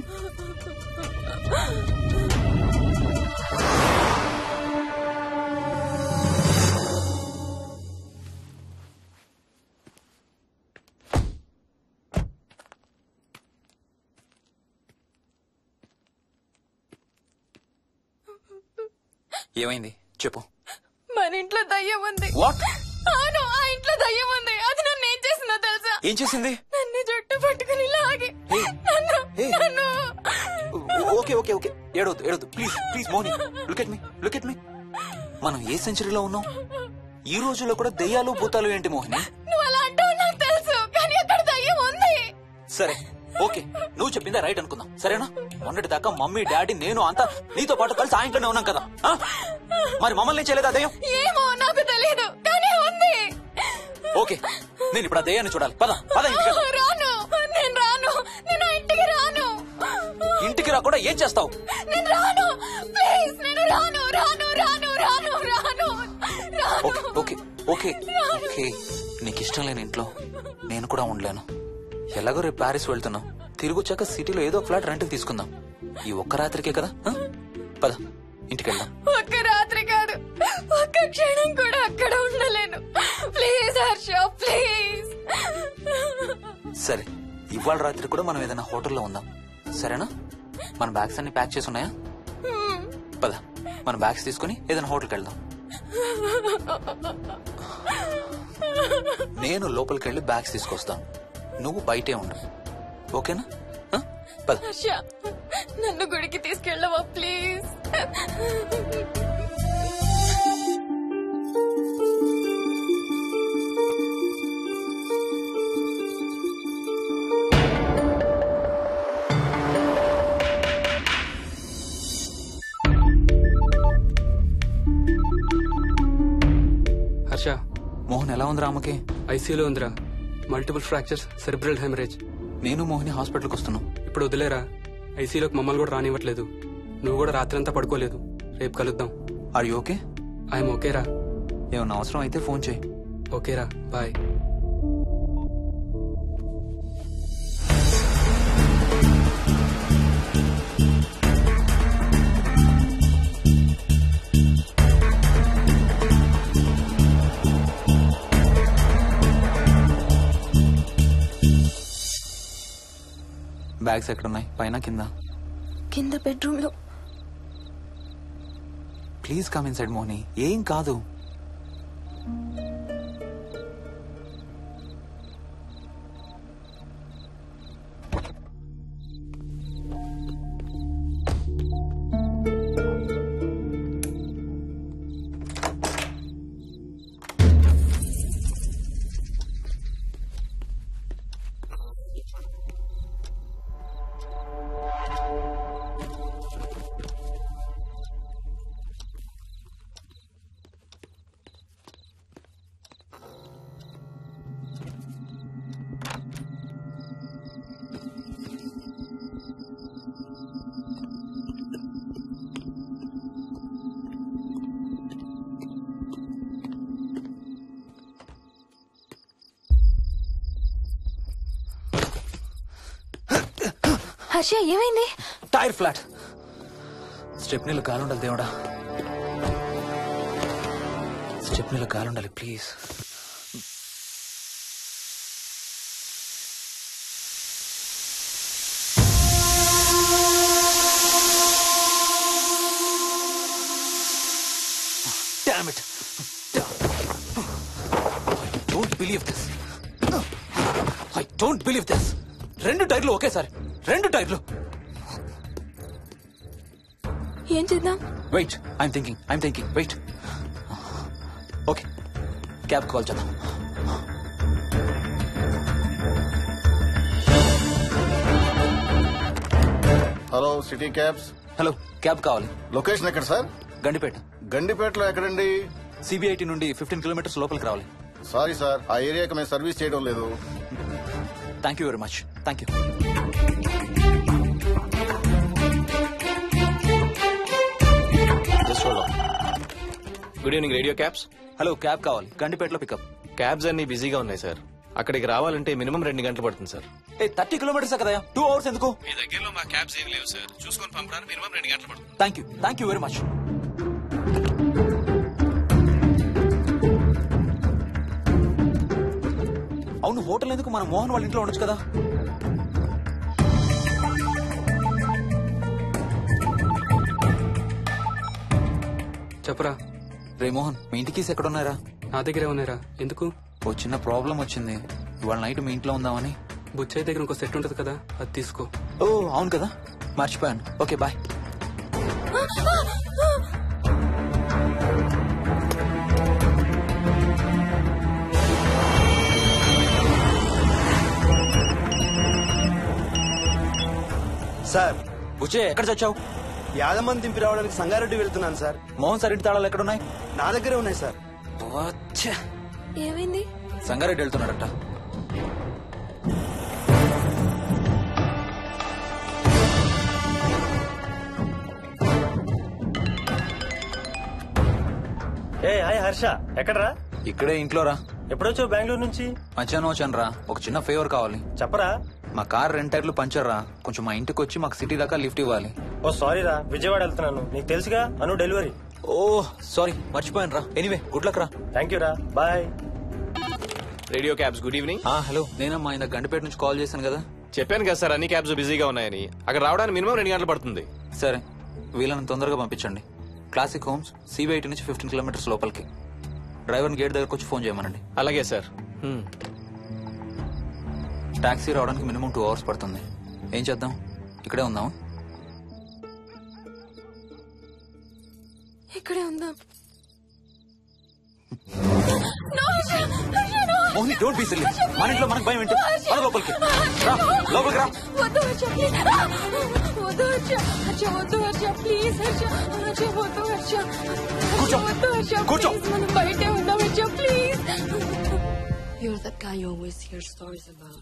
ఏమైంది చెప్పు మన ఇంట్లో దయ్యం ఉంది What? అవును ఆ ఇంట్లో దయ్యం ఉంది అది నన్ను ఏం చేసిందో తెలుసా ఏం చేసింది నన్ను జుట్టు పట్టుకుని లాగి నన్ను నన్ను ఓకే ఓకే ఓకే ఏడవద్దు ఏడవద్దు please please Moni look at me look at me మనం ఏ సెంచరీలో ఉన్నాం ఈ రోజుల్లో కూడా దెయ్యాలు భూతాలు ఏంటి మోహిని నువ్వు అలా అంటావు నాకు తెలుసు కానీ అక్కడ దయ్యం ఉంది సరే ఓకే నువ్వు చెప్పిందే రైట్ అనుకుందాం సరేనా మొన్నటి దాకా మమ్మీ డాడీ నేను అంతా నీతో పాటు కలిసి ఆ ఇంట్లోనే ఉన్నాం కదా ఆ? మరి మమ్మల్ని చేయలేదా దయ్యం ఏమో నాకు తెలియదు కానీ ఉంది ఓకే నేను ఇప్పుడు ఆ దయ్యాన్ని చూడాలి పద పద ఇంటికి వెళ్దాం. రాను నేను రాను నేను ఆ ఇంటికి రాను ఇంటికి రాకుండా ఏం చేస్తావు నేను రాను ప్లీజ్ నేను రాను రాను రాను రాను రాను రాను ఓకే ఓకే ఓకే ఓకే నీకు ఇష్టం లేని ఇంట్లో నేను కూడా ఉండలేను ఎలాగో రేపు ప్యారిస్ వెళ్తున్నాం తిరిగి వచ్చాక సిటీలో ఏదో ఒక ఫ్లాట్ రెంట్కి తీసుకుందాం ఈ ఒక్క రాత్రికే కదా ఆ? పద ఇంటికి వెళ్దాం ఒక్క రాత్రి కాదు ఒక్క క్షణం కూడా అక్కడ ఉండలేను ప్లీజ్ హర్ష ప్లీజ్ సరే ఇవాళ రాత్రి కూడా మనం ఏదైనా హోటల్లో ఉందాం సరేనా మన బ్యాగ్స్ అన్ని ప్యాక్ చేసి ఉన్నాయా పద మన బ్యాగ్స్ తీసుకుని ఏదైనా హోటల్కి వెళ్దాం నేను లోపలికి వెళ్ళి బ్యాగ్స్ తీసుకొస్తాను నువ్వు బయటే ఉండు ఓకేనా ఆ? పద హర్ష నన్ను గుడికి తీసుకెళ్ళవా ప్లీజ్ హర్ష మోహన్ ఎలా ఉందిరా అమ్మకి ఐసీయూలో ఉందిరా మల్టిపుల్ ఫ్రాక్చర్స్ సెరిబ్రల్ హెమరేజ్ నేను మోహిని హాస్పిటల్కి వస్తున్నాం ఇప్పుడు వదిలేరా ఐసీయూలోకి మమ్మల్ని కూడా రానివ్వట్లేదు నువ్వు కూడా రాత్రంతా పడుకోలేదు రేపు కలుద్దాం ఆర్ యూ ఓకే ఐఎమ్ ఓకేరా ఏమన్నా అవసరం అయితే ఫోన్ చేయి ఓకేరా బాయ్ బ్యాగ్స్ ఎక్కడున్నాయి పైన కింద కింద బెడ్రూమ్ లో please come inside Mohini ఏం కాదు హర్ష ఏమైంది టైర్ ఫ్లాట్ స్టెప్ నీళ్ళు కాలుండాలి దేవుడా స్టెప్ నీళ్ళు కాలుండాలి please Damn it! I don't believe this. I don't believe this. రెండు టైర్లు ఒకేసారి రెండు టైర్లు ఏం చేద్దాం wait I'm thinking I'm thinking wait okay cab call చేద్దాం hello city cabs hello cab కావాలి లొకేషన్ ఎక్కడ సార్ గండిపేట గండిపేటలో ఎక్కడండి సిబిఐటి నుండి ఫిఫ్టీన్ కిలోమీటర్స్ లోపలికి రావాలి సారీ సార్ ఆ ఏరియాకి మేము సర్వీస్ చేయడం లేదు thank you very much thank you good evening radio cabs hello cab కావాలి గండిపేటలో పికప్ క్యాబ్స్ అన్ని బిజీగా ఉన్నాయి సార్ అక్కడికి రావాలంటే మినిమం రెండు గంటలు పడుతుంది సార్ ఏ థర్టీ కిలోమీటర్స్ కదా టూ అవర్స్ ఎందుకు మీ దగ్గరలో మా క్యాబ్స్ ఏం లేవు సార్ చూసుకొని పంపడానికి మినిమం రెండు గంటలు పడుతుంది thank you thank you very much అవును హోటల్ ఎందుకు మన మోహన్ వాళ్ళ ఇంట్లో ఉండొచ్చు కదా చెప్పరా రే మోహన్ మీ ఇంటికి ఎక్కడ ఉన్నారా నా దగ్గరే ఉన్నారా ఎందుకు ఓ చిన్న ప్రాబ్లం వచ్చింది ఇవాళ నైట్ మీ ఇంట్లో ఉందామని బుచ్చయ్య దగ్గర ఇంకో సెట్ ఉంటది కదా అది తీసుకో ఓ అవును కదా మర్చిపోయాను ఓకే బాయ్ సార్ బుచ్చే ఎక్కడ చచ్చావు యాదమ్మని దింపి రావడానికి సంగారెడ్డి వెళ్తున్నాను సార్ మోహన్ సార్ ఇంటి తాళాలు ఎక్కడున్నాయి నా దగ్గరే ఉన్నాయి సార్ ఏమైంది సంగారెడ్డి వెళ్తున్నాడట ఏ హాయ్ హర్ష ఎక్కడరా ఇక్కడే ఇంట్లో రా ఎప్పుడొచ్చావు బెంగళూరు నుంచి మధ్యాహ్నం వచ్చాను రా ఒక చిన్న ఫేవర్ కావాలి చెప్పరా మా కార్ రెండు టైర్లు పంచర్ రా కొంచెం మా ఇంటికి వచ్చి మాకు సిటీ దాకా లిఫ్ట్ ఇవ్వాలి ఓ సారీ రా విజయవాడ వెళ్తున్నాను నీకు తెలుసుగా అను డెలివరీ ఓ సారీ మర్చిపోయాను రా ఎనీవే గుడ్ లక్ రా థ్యాంక్ యూ రా bye radio cabs good evening hello నేనమ్మా ఇంత గంటపేట నుంచి కాల్ చేశాను కదా చెప్పాను కదా సార్ అన్ని క్యాబ్స్ బిజీగా ఉన్నాయని అక్కడ రావడానికి మినిమం రెండు గంటలు పడుతుంది సరే వీళ్ళని తొందరగా పంపించండి క్లాసిక్ హోమ్స్ సిబిఐటి నుంచి ఫిఫ్టీన్ కిలోమీటర్స్ లోపలికి డ్రైవర్ని గేట్ దగ్గరకు వచ్చి ఫోన్ చేయమనండి అలాగే సార్ టాక్సీ రావడానికి మినిమం టూ అవర్స్ పడుతుంది ఏం చేద్దాం ఇక్కడే ఉందాం ఇక్కడే ఉందాం No, Harsha! Harsha, no! Mohini don't be silly మన ఇంట్లో మనకు భయం ఏంటి మన లోపలికి రా లోపలికి రా వద్దు హర్ష ప్లీజ్ వద్దు హర్ష హర్ష వద్దు హర్ష ప్లీజ్ హర్ష హర్ష వద్దు హర్ష కూర్చో. వద్దు హర్ష కూర్చో. ప్లీజ్ మనం బయటే ఉందాం Harsha please You're that guy you always hear stories about.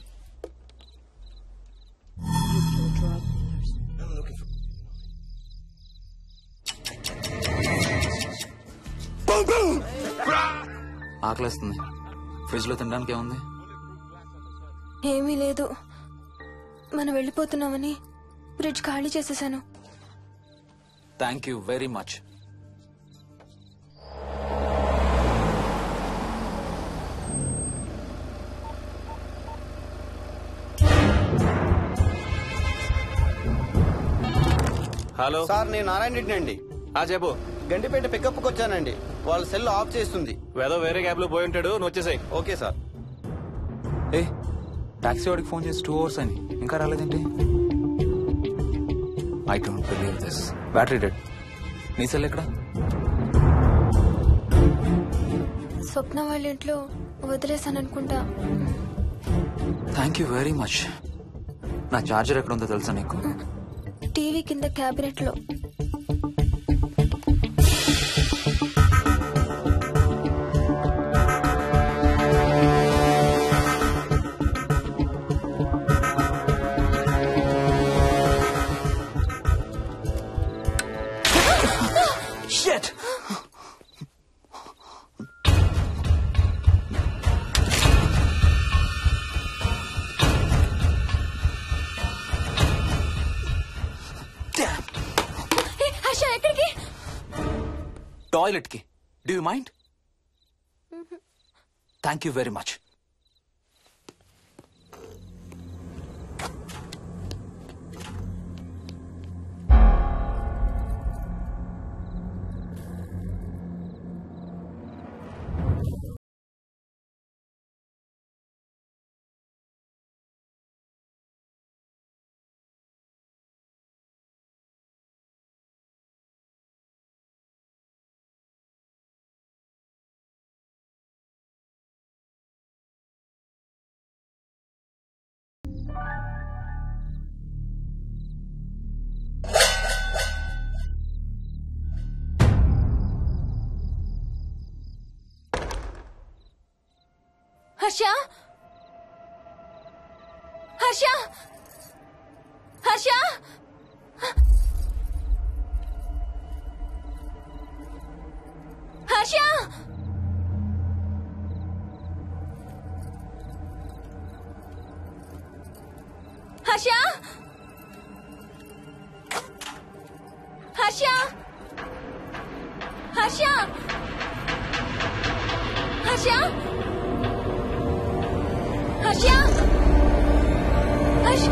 ఆకలేస్తుంది ఫ్రిడ్జ్ లో తినడానికి ఏముంది ఏమీ లేదు మనం వెళ్ళిపోతున్నామని ఫ్రిడ్జ్ ఖాళీ చేసేసాను thank you very much hello sir నేను నారాయణ రెడ్డి అండి ఆ చెప్పు గండిపేట పికప్కి వచ్చానండి వాళ్ళ సెల్ ఆఫ్ చేస్తుంది వేదో వేరే క్యాబ్ లో పోయి ఉంటాడు నువ్వు వచ్చేసాయి ఓకే సార్ ఏ టాక్సీ వాడికి ఫోన్ చేసి టూ అవర్స్ అని ఇంకా రాలేదేంటి I don't believe this battery dead నీ సెల్ ఎక్కడ స్వప్న వాళ్ళ ఇంట్లో వదిలేసాను అనుకుంటా థ్యాంక్ యూ వెరీ మచ్ నా చార్జర్ ఎక్కడ ఉందో తెలుసా నీకు టీవీ కింద క్యాబినెట్ లో Shit! ఏ, హర్ష ఎక్కడికి టాయిలెట్ కి do you mind thank you very much Harsha Harsha Harsha Harsha Harsha Harsha Harsha Harsha Harsha Harsha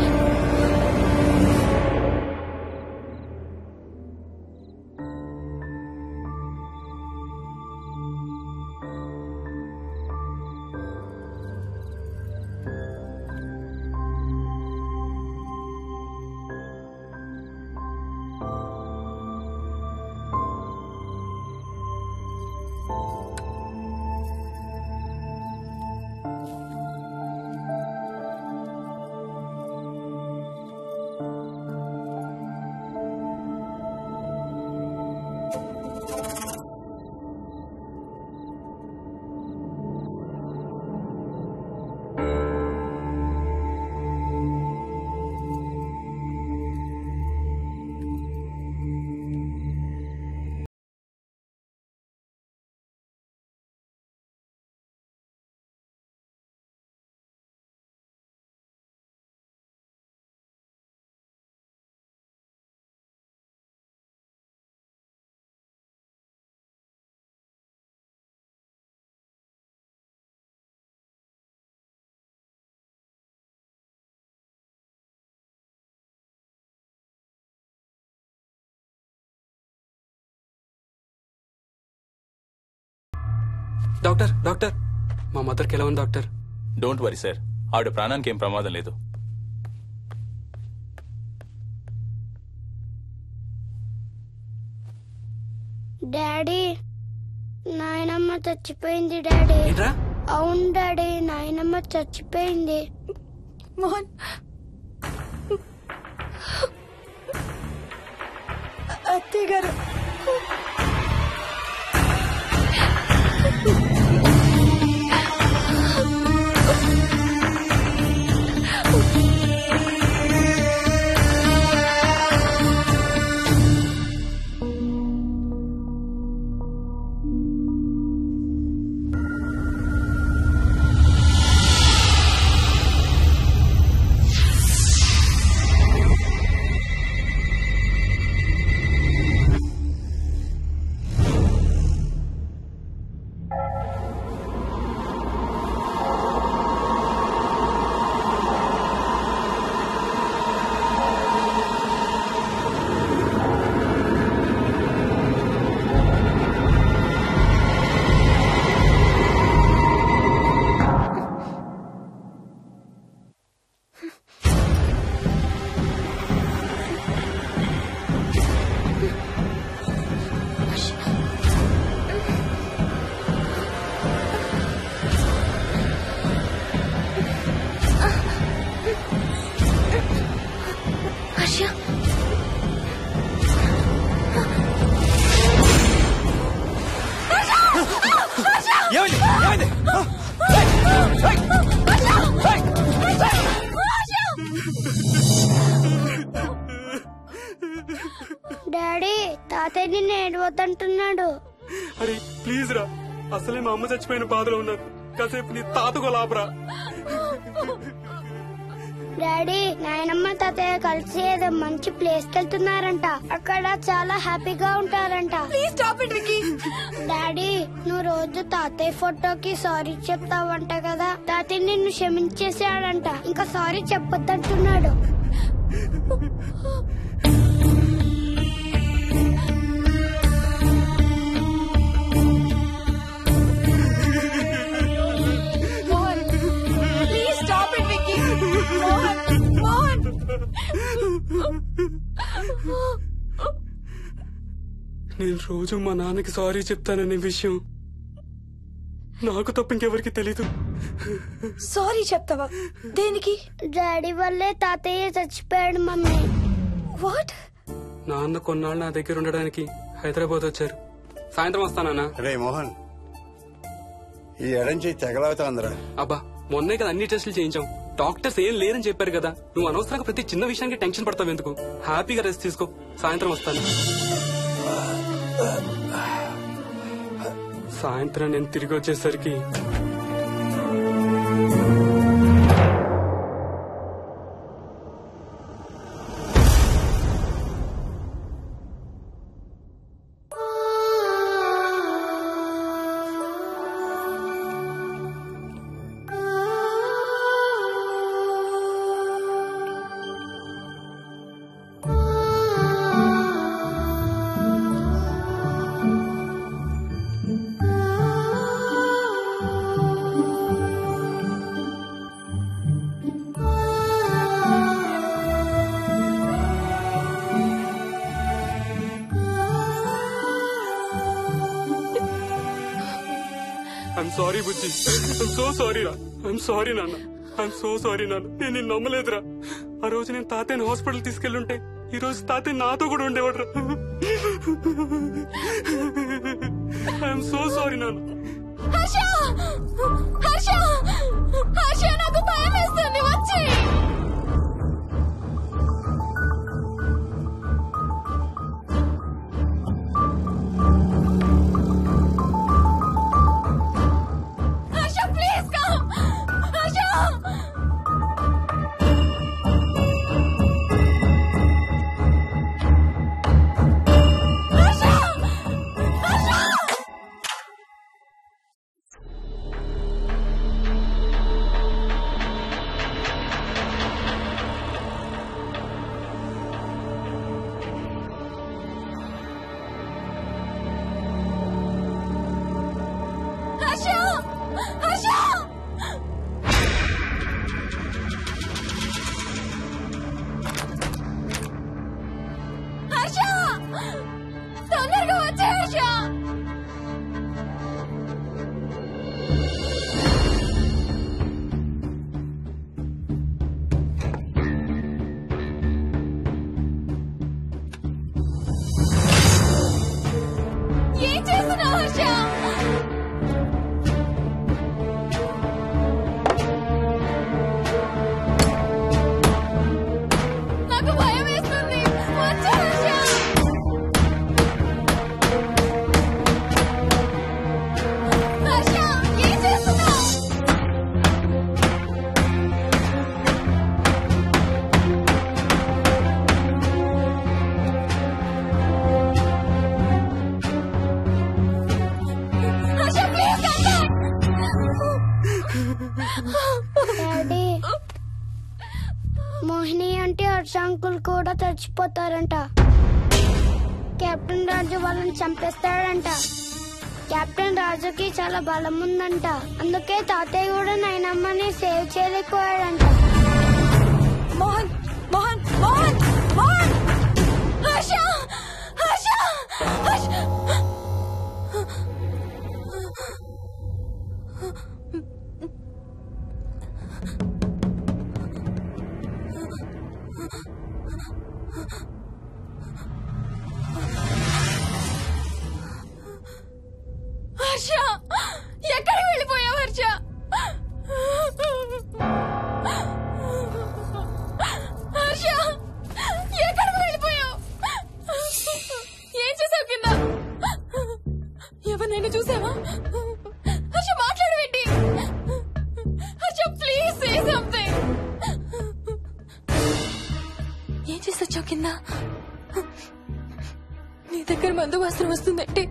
doctor doctor మా మదర్కి ఎలా ఉంది డాక్టర్ డోంట్ వరీ సార్ ఆవిడ ప్రాణానికి ఏం ప్రమాదం లేదు డాడీ నాయనమ్మ చచ్చిపోయింది డాడీ ఏంట్రా అవును డాడీ నాయనమ్మ చచ్చిపోయింది మోహన్ అత్తయ్య గారు హర్ష ఏమైంది ఏమైంది డాడీ తాతయ్య నిన్ను ఏడవద్దంటున్నాడు అరే ప్లీజ్ రా అసలే మా అమ్మ చచ్చిపోయిన బాధలో ఉన్నాను కాసేపు నీ తాతకు లాపరా డాడీ నాయనమ్మ తాతయ్య కలిసి ఏదో మంచి ప్లేస్ కి వెళ్తున్నారంట అక్కడ చాలా హ్యాపీగా ఉంటారంట please stop it Vicky daddy నువ్వు రోజు తాతయ్య ఫోటోకి సారీ చెప్తావంట కదా తాతయ్య నిన్ను క్షమించేసాడంట ఇంకా సారీ చెప్పొద్దంటున్నాడు Mohan please stop it Vicky Mohan Mohan నేను రోజు మా నాన్నకి సారీ చెప్తాననే విషయం నాకు తప్ప ఇంకెవరికి తెలీదు సారీ చెప్తావా దేనికి డాడీ వల్లే తాతయ్య చచ్చిపోయాడు మమ్మీ వాట్ నాన్న కొన్నాళ్ళు నా దగ్గర ఉండడానికి హైదరాబాద్ వచ్చారు సాయంత్రం వస్తానన్నా రే మోహన్ ఈ ఎడం చేయి తెగలవుతాందిరా అబ్బా మొన్నే కదా అన్ని టెస్టులు చేయించాం డాక్టర్స్ ఏం లేరని చెప్పారు కదా నువ్వు అనవసరంగా ప్రతి చిన్న విషయానికి టెన్షన్ పడతావు ఎందుకు హ్యాపీగా రెస్ట్ తీసుకో సాయంత్రం వస్తాను సాయంత్రం నేను తిరిగి వచ్చేసరికి ఐఎమ్ సారీ బుజ్జి ఐఎమ్ సో సారీ రా ఐఎమ్ సారీ నాన్న ఐఎమ్ సో సారీ నాన్న నేను నిన్ను నమ్మలేదురా ఆ రోజు నేను తాతయ్యని హాస్పిటల్ తీసుకెళ్ళుంటే ఈ రోజు తాతయ్య నాతో కూడా ఉండేవాడు రా ఐఎమ్ సో సారీ నాన్న హర్ష హర్ష హర్ష నాకు భయం వేస్తుంది వచ్చి Harsha please come Harsha Harsha Harsha aunty Harsha uncle కూడా చచ్చిపోతారంట కెప్టెన్ రాజు వాళ్ళని చంపేస్తాడంట కెప్టెన్ రాజుకి చాలా బలం ఉందంట అందుకే తాతయ్య కూడా నాయనమ్మని సేవ్ చేయలేకపోయాడంట మోహన్ మోహన్ మోహన్ మోహన్ హర్ష హర్ష హర్ష హర్ష ఎక్కడికి వెళ్ళిపోయావు హర్ష హర్ష ఎక్కడికి వెళ్ళిపోయావు ఏం చేసావు కింద ఎవరినైనా చూసావా హర్ష మాట్లాడవేంటి హర్ష ప్లీజ్ సే సంథింగ్ ఏం చేసి వచ్చావు కింద నీ దగ్గర మందు వాసన వస్తుందంటే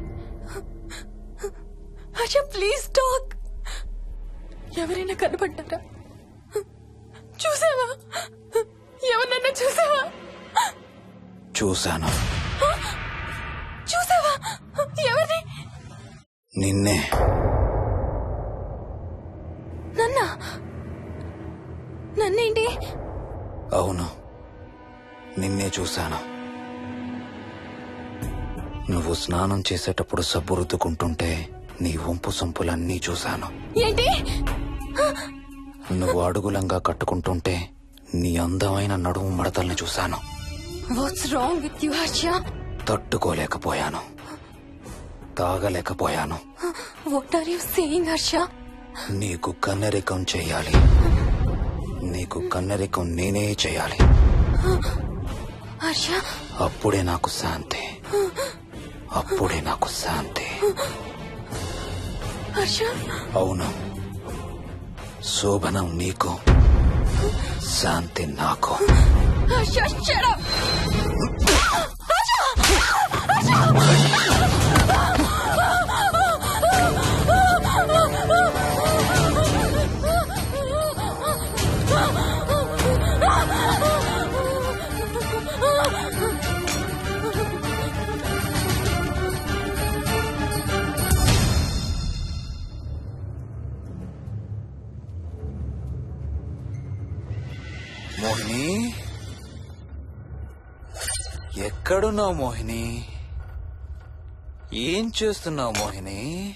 హర్ష ప్లీజ్ టాక్ ఎవరైనా కనపడ్డారా చూసావా ఎవరినన్నా చూసావా చూశాను చూసావా ఎవరిని నిన్నే నన్నా నన్నేంటి అవును నిన్నే చూశాను నువ్వు స్నానం చేసేటప్పుడు సబ్బు రుద్దుకుంటుంటే నీ వంపు సొంపులన్నీ చూశాను ఏంటి నువ్వు అడుగులంగా కట్టుకుంటుంటే నీ అందమైన నడుము మడతల్ని చూశాను what's wrong with you Harsha తట్టుకోలేకపోయాను తాగలేకపోయాను what are you saying Harsha నీకు కన్నరికం చేయాలి నీకు కన్నరికం నేనే చేయాలి హర్ష అప్పుడే నాకు శాంతి అప్పుడే నాకు శాంతి హర్ష అవును శోభనం నీకు శాంతి నాకు హర్ష shut up. మోహిని ఎక్కడున్నావు మోహిని ఏం చేస్తున్నావు మోహిని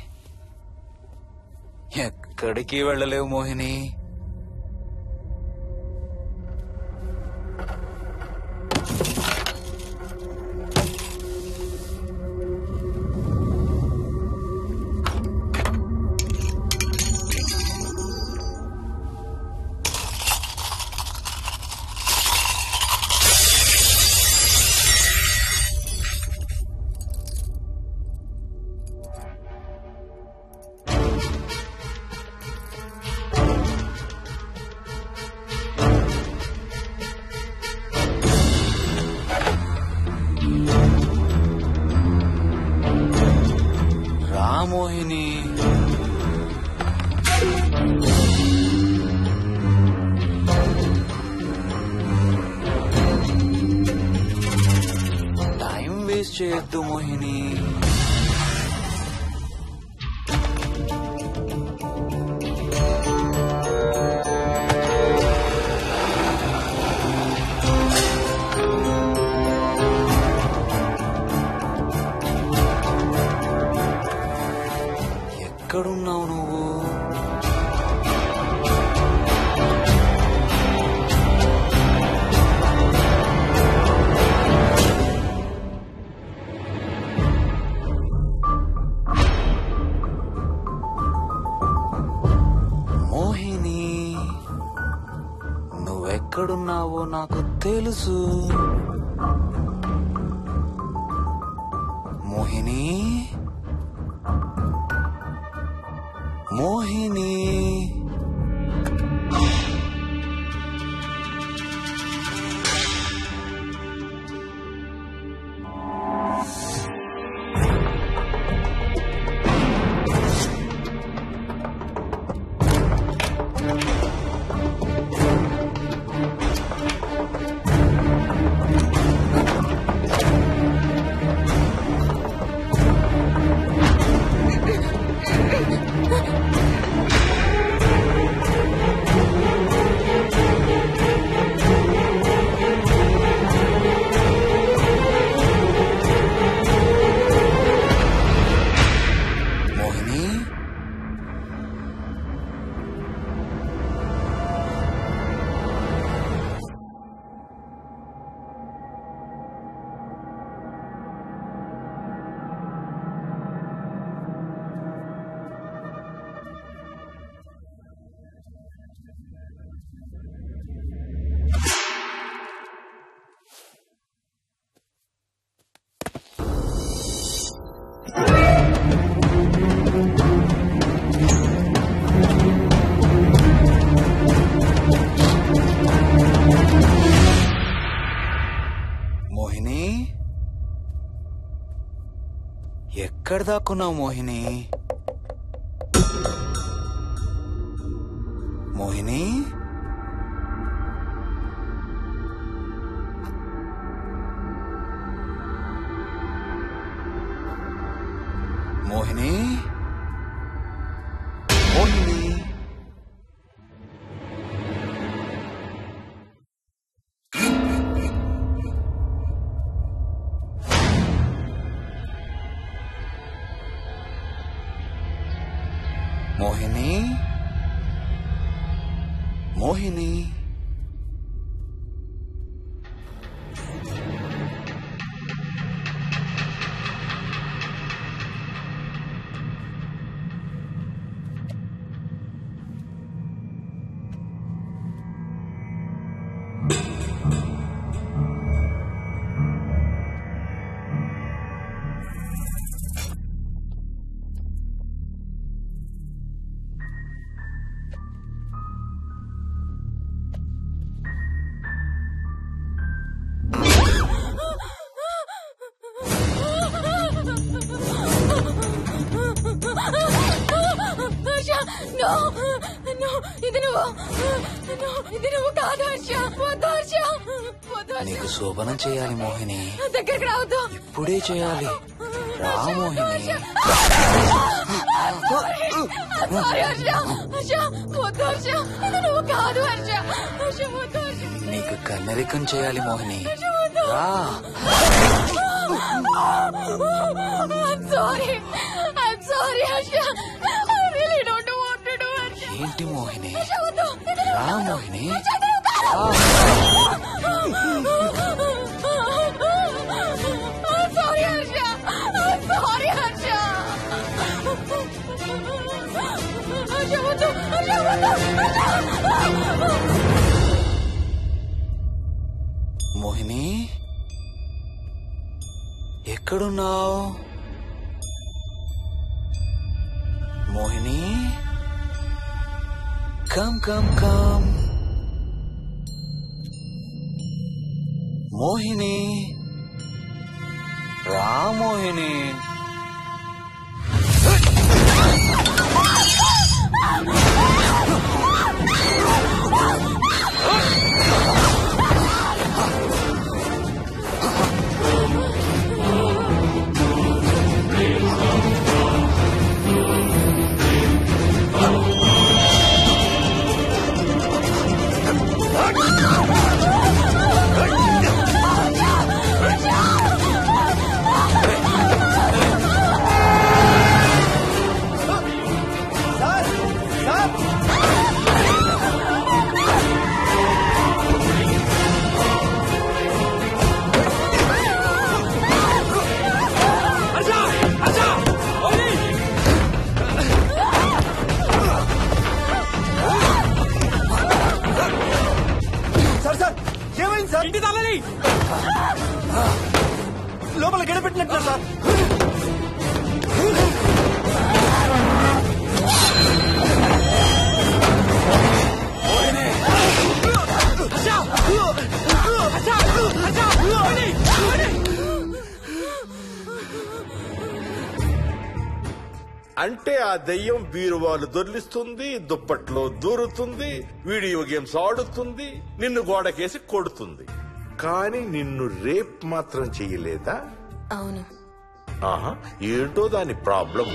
ఎక్కడికి వెళ్ళలేవు మోహిని రా మోహిని టైం వేస్ట్ చేయొద్దు మోహిని ఎక్కడున్నావు నువ్వు మోహిని నువ్వెక్కడున్నావో నాకు తెలుసు మోహిని మోహిని ఎక్కడ దాక్కున్నావు మోహిని మోహిని మోహిని మోహిని మోహిని మోహిని హర్ష నో నో ఇది నువ్వు నో ఇది నువ్వు కాదు హర్ష వద్దు హర్ష వద్దు హర్ష నీకు శోభనం చేయాలి మోహిని దగ్గరికి రావద్దు ఇప్పుడే చేయాలి రా మోహిని సారీ హర్ష హర్ష వద్దు హర్ష ఇది నువ్వు కాదు హర్ష హర్ష వద్దు హర్ష నీకు కన్నరికం చేయాలి మోహిని రా I'm sorry. I'm sorry, Harsha. I really don't know what to do, Harsha. ఏంటి మోహిని Harsha, వద్దు. ఇది రా నువ్వు మోహిని Harsha, ఇది నువ్వు కాదు. I'm sorry, Harsha. I'm sorry, Harsha. Harsha, వద్దు. Harsha, వద్దు. మోహిని ఎక్కడున్నావు Mohini come come come Mohini రా మోహిని సార్ సార్ ఏమైంది సార్ ఇంటి తాళాలి లోపల గడపెట్టినట్టు సార్ అంటే ఆ దెయ్యం బీరువాలు దొర్లిస్తుంది దుప్పట్లో దూరుతుంది వీడియో గేమ్స్ ఆడుతుంది నిన్ను గోడకేసి కొడుతుంది కానీ నిన్ను రేప్ మాత్రం చెయ్యలేదా అవును ఆహా ఏంటో దాని ప్రాబ్లం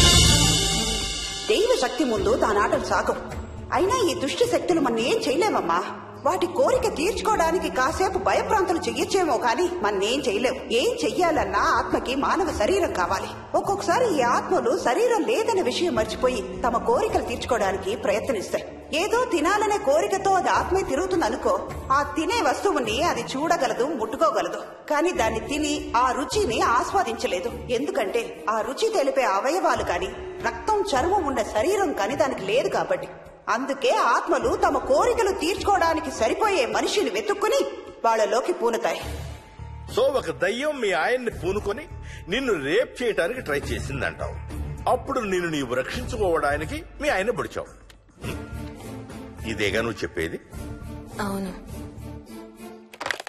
దైవ శక్తి ముందు దానాటలు సాగం అయినా ఈ దుష్ట శక్తులు మన ఏం చేయలేమమ్మా వాటి కోరిక తీర్చుకోవడానికి కాసేపు భయప్రాంతులు చెయ్యొచ్చేమో కానీ మన్నేం చేయలేం ఏం చెయ్యాలన్నా ఆత్మకి మానవ శరీరం కావాలి ఒక్కొక్కసారి ఈ ఆత్మలు శరీరం లేదనే విషయం మర్చిపోయి తమ కోరికలు తీర్చుకోవడానికి ప్రయత్నిస్తాయి ఏదో తినాలనే కోరికతో అది ఆత్మే తిరుగుతుంది అనుకో ఆ తినే వస్తువుని అది చూడగలదు ముట్టుకోగలదు కానీ దాన్ని తిని ఆ రుచిని ఆస్వాదించలేదు ఎందుకంటే ఆ రుచి తెలిపే అవయవాలు కాని రక్తం చర్మం ఉన్న శరీరం కాని దానికి లేదు కాబట్టి అందుకే ఆత్మలు తమ కోరికలు తీర్చుకోవడానికి సరిపోయే మనిషిని వెతుక్కుని వాళ్ళలోకి పూనుతాయి సో ఒక దయ్యం మీ ఆయన్ని పూనుకొని నిన్ను రేప్ చేయడానికి ట్రై చేసిందంటావు అప్పుడు నిన్ను నీవు రక్షించుకోవడానికి మీ ఆయన పొడిచావు హ్మ్. ఇదేగా నువ్వు చెప్పేది అవును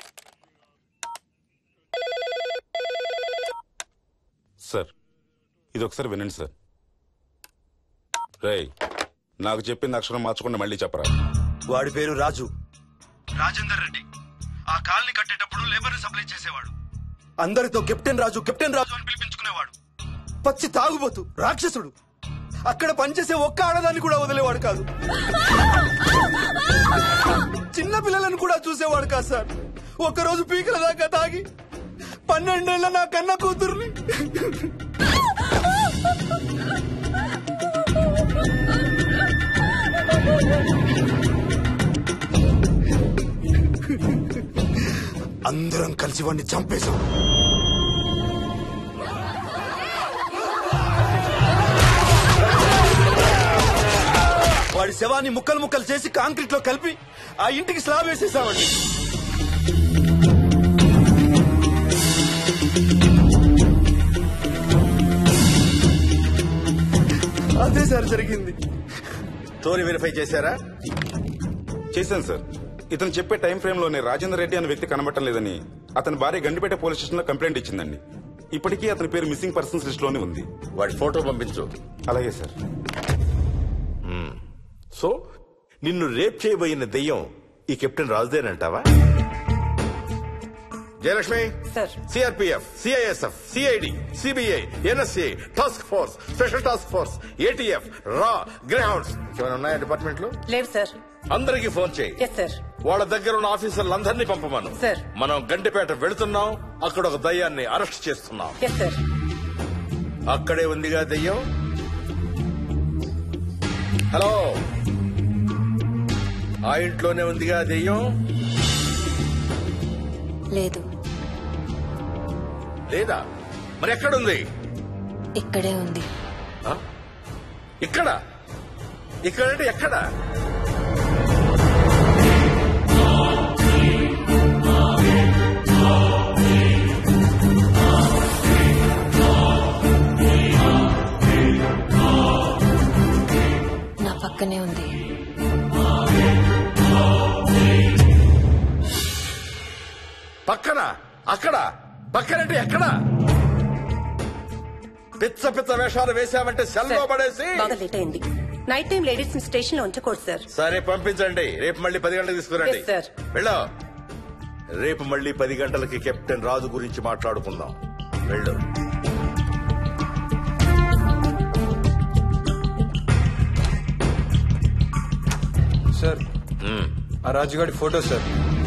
సార్ ఇది ఒకసారి వినండి సార్ రేయ్ నాకు చెప్పింది అక్షరం మార్చకుండా మళ్ళీ చెప్పరా వాడి పేరు రాజు రాజేందర్ రెడ్డి ఆ కాలనీ కట్టేటప్పుడు లేబర్ సప్లై చేసేవాడు అందరితో కెప్టెన్ రాజు కెప్టెన్ రాజు అని పిలిపించుకునేవాడు పచ్చి తాగుబోతు రాక్షసుడు అక్కడ పనిచేసే ఒక్క ఆడదాన్ని కూడా వదిలేవాడు కాదు చిన్న పిల్లలను కూడా చూసేవాడు కాదు సార్ ఒక్కరోజు పీకల దాకా తాగి పన్నెండేళ్ల నా కన్న కూతుర్ని అందరం కలిసి వాడిని చంపేశాం వాడి శవాన్ని ముక్కలు ముక్కలు చేసి కాంక్రీట్ లో కలిపి ఆ ఇంటికి స్లాబ్ వేసేసామండి అదే సార్ జరిగింది స్టోరీ వెరిఫై చేశారా చేశాను సార్ ఇతను చెప్పే టైం ఫ్రేమ్ లోనే రాజేందర్ రెడ్డి అనే వ్యక్తి కనబట్టం లేదని అతని భార్య గండిపేట పోలీస్ స్టేషన్ లో కంప్లైంట్ ఇచ్చిందండి ఇప్పటికీ అతని పేరు మిస్సింగ్ పర్సన్స్ లిస్ట్ లోనే ఉంది వాడి ఫోటో పంపించు అలాగే సార్ సో నిన్ను రేప్ చేయబోయిన దెయ్యం ఈ కెప్టెన్ రాజుదేనంటావా Jayalakshmi sir CRPF CISF CID CBI NSA task force special task force ATF రా గ్రౌండ్స్ ఏమైనా ఉన్నాయా డిపార్ట్మెంట్ లో లేవు సార్ అందరికీ ఫోన్ చేయి ఎస్ సార్ వాళ్ళ దగ్గర ఉన్న ఆఫీసర్లందరినీ పంపమను సార్ మనం గండిపేట వెళుతున్నాం అక్కడ ఒక దయ్యాన్ని అరెస్ట్ చేస్తున్నాం ఎస్ సార్ అక్కడే ఉందిగా దెయ్యం హలో ఆ ఇంట్లోనే ఉందిగా దెయ్యం లేదు లేదా మరి ఎక్కడుంది ఇక్కడే ఉంది ఆ? ఇక్కడ ఇక్కడంటే ఎక్కడ నా పక్కనే ఉంది పక్కన అక్కడ పక్కనంటే ఎక్కడ పిచ్చ పిచ్చ వేషాలు వేశామంటే సెల్లో పడేసి బాగా లేట్ అయింది నైట్ టైం లేడీస్ ని స్టేషన్ లో ఉంచకూడదు సార్ సరే పంపించండి రేపు మళ్ళీ పది గంటలకు తీసుకురండి Yes, sir. వెళ్ళు రేపు మళ్ళీ పది గంటలకి కెప్టెన్ రాజు గురించి మాట్లాడుకుందాం వెళ్ళు సార్ ఆ రాజుగాడి ఫోటో సార్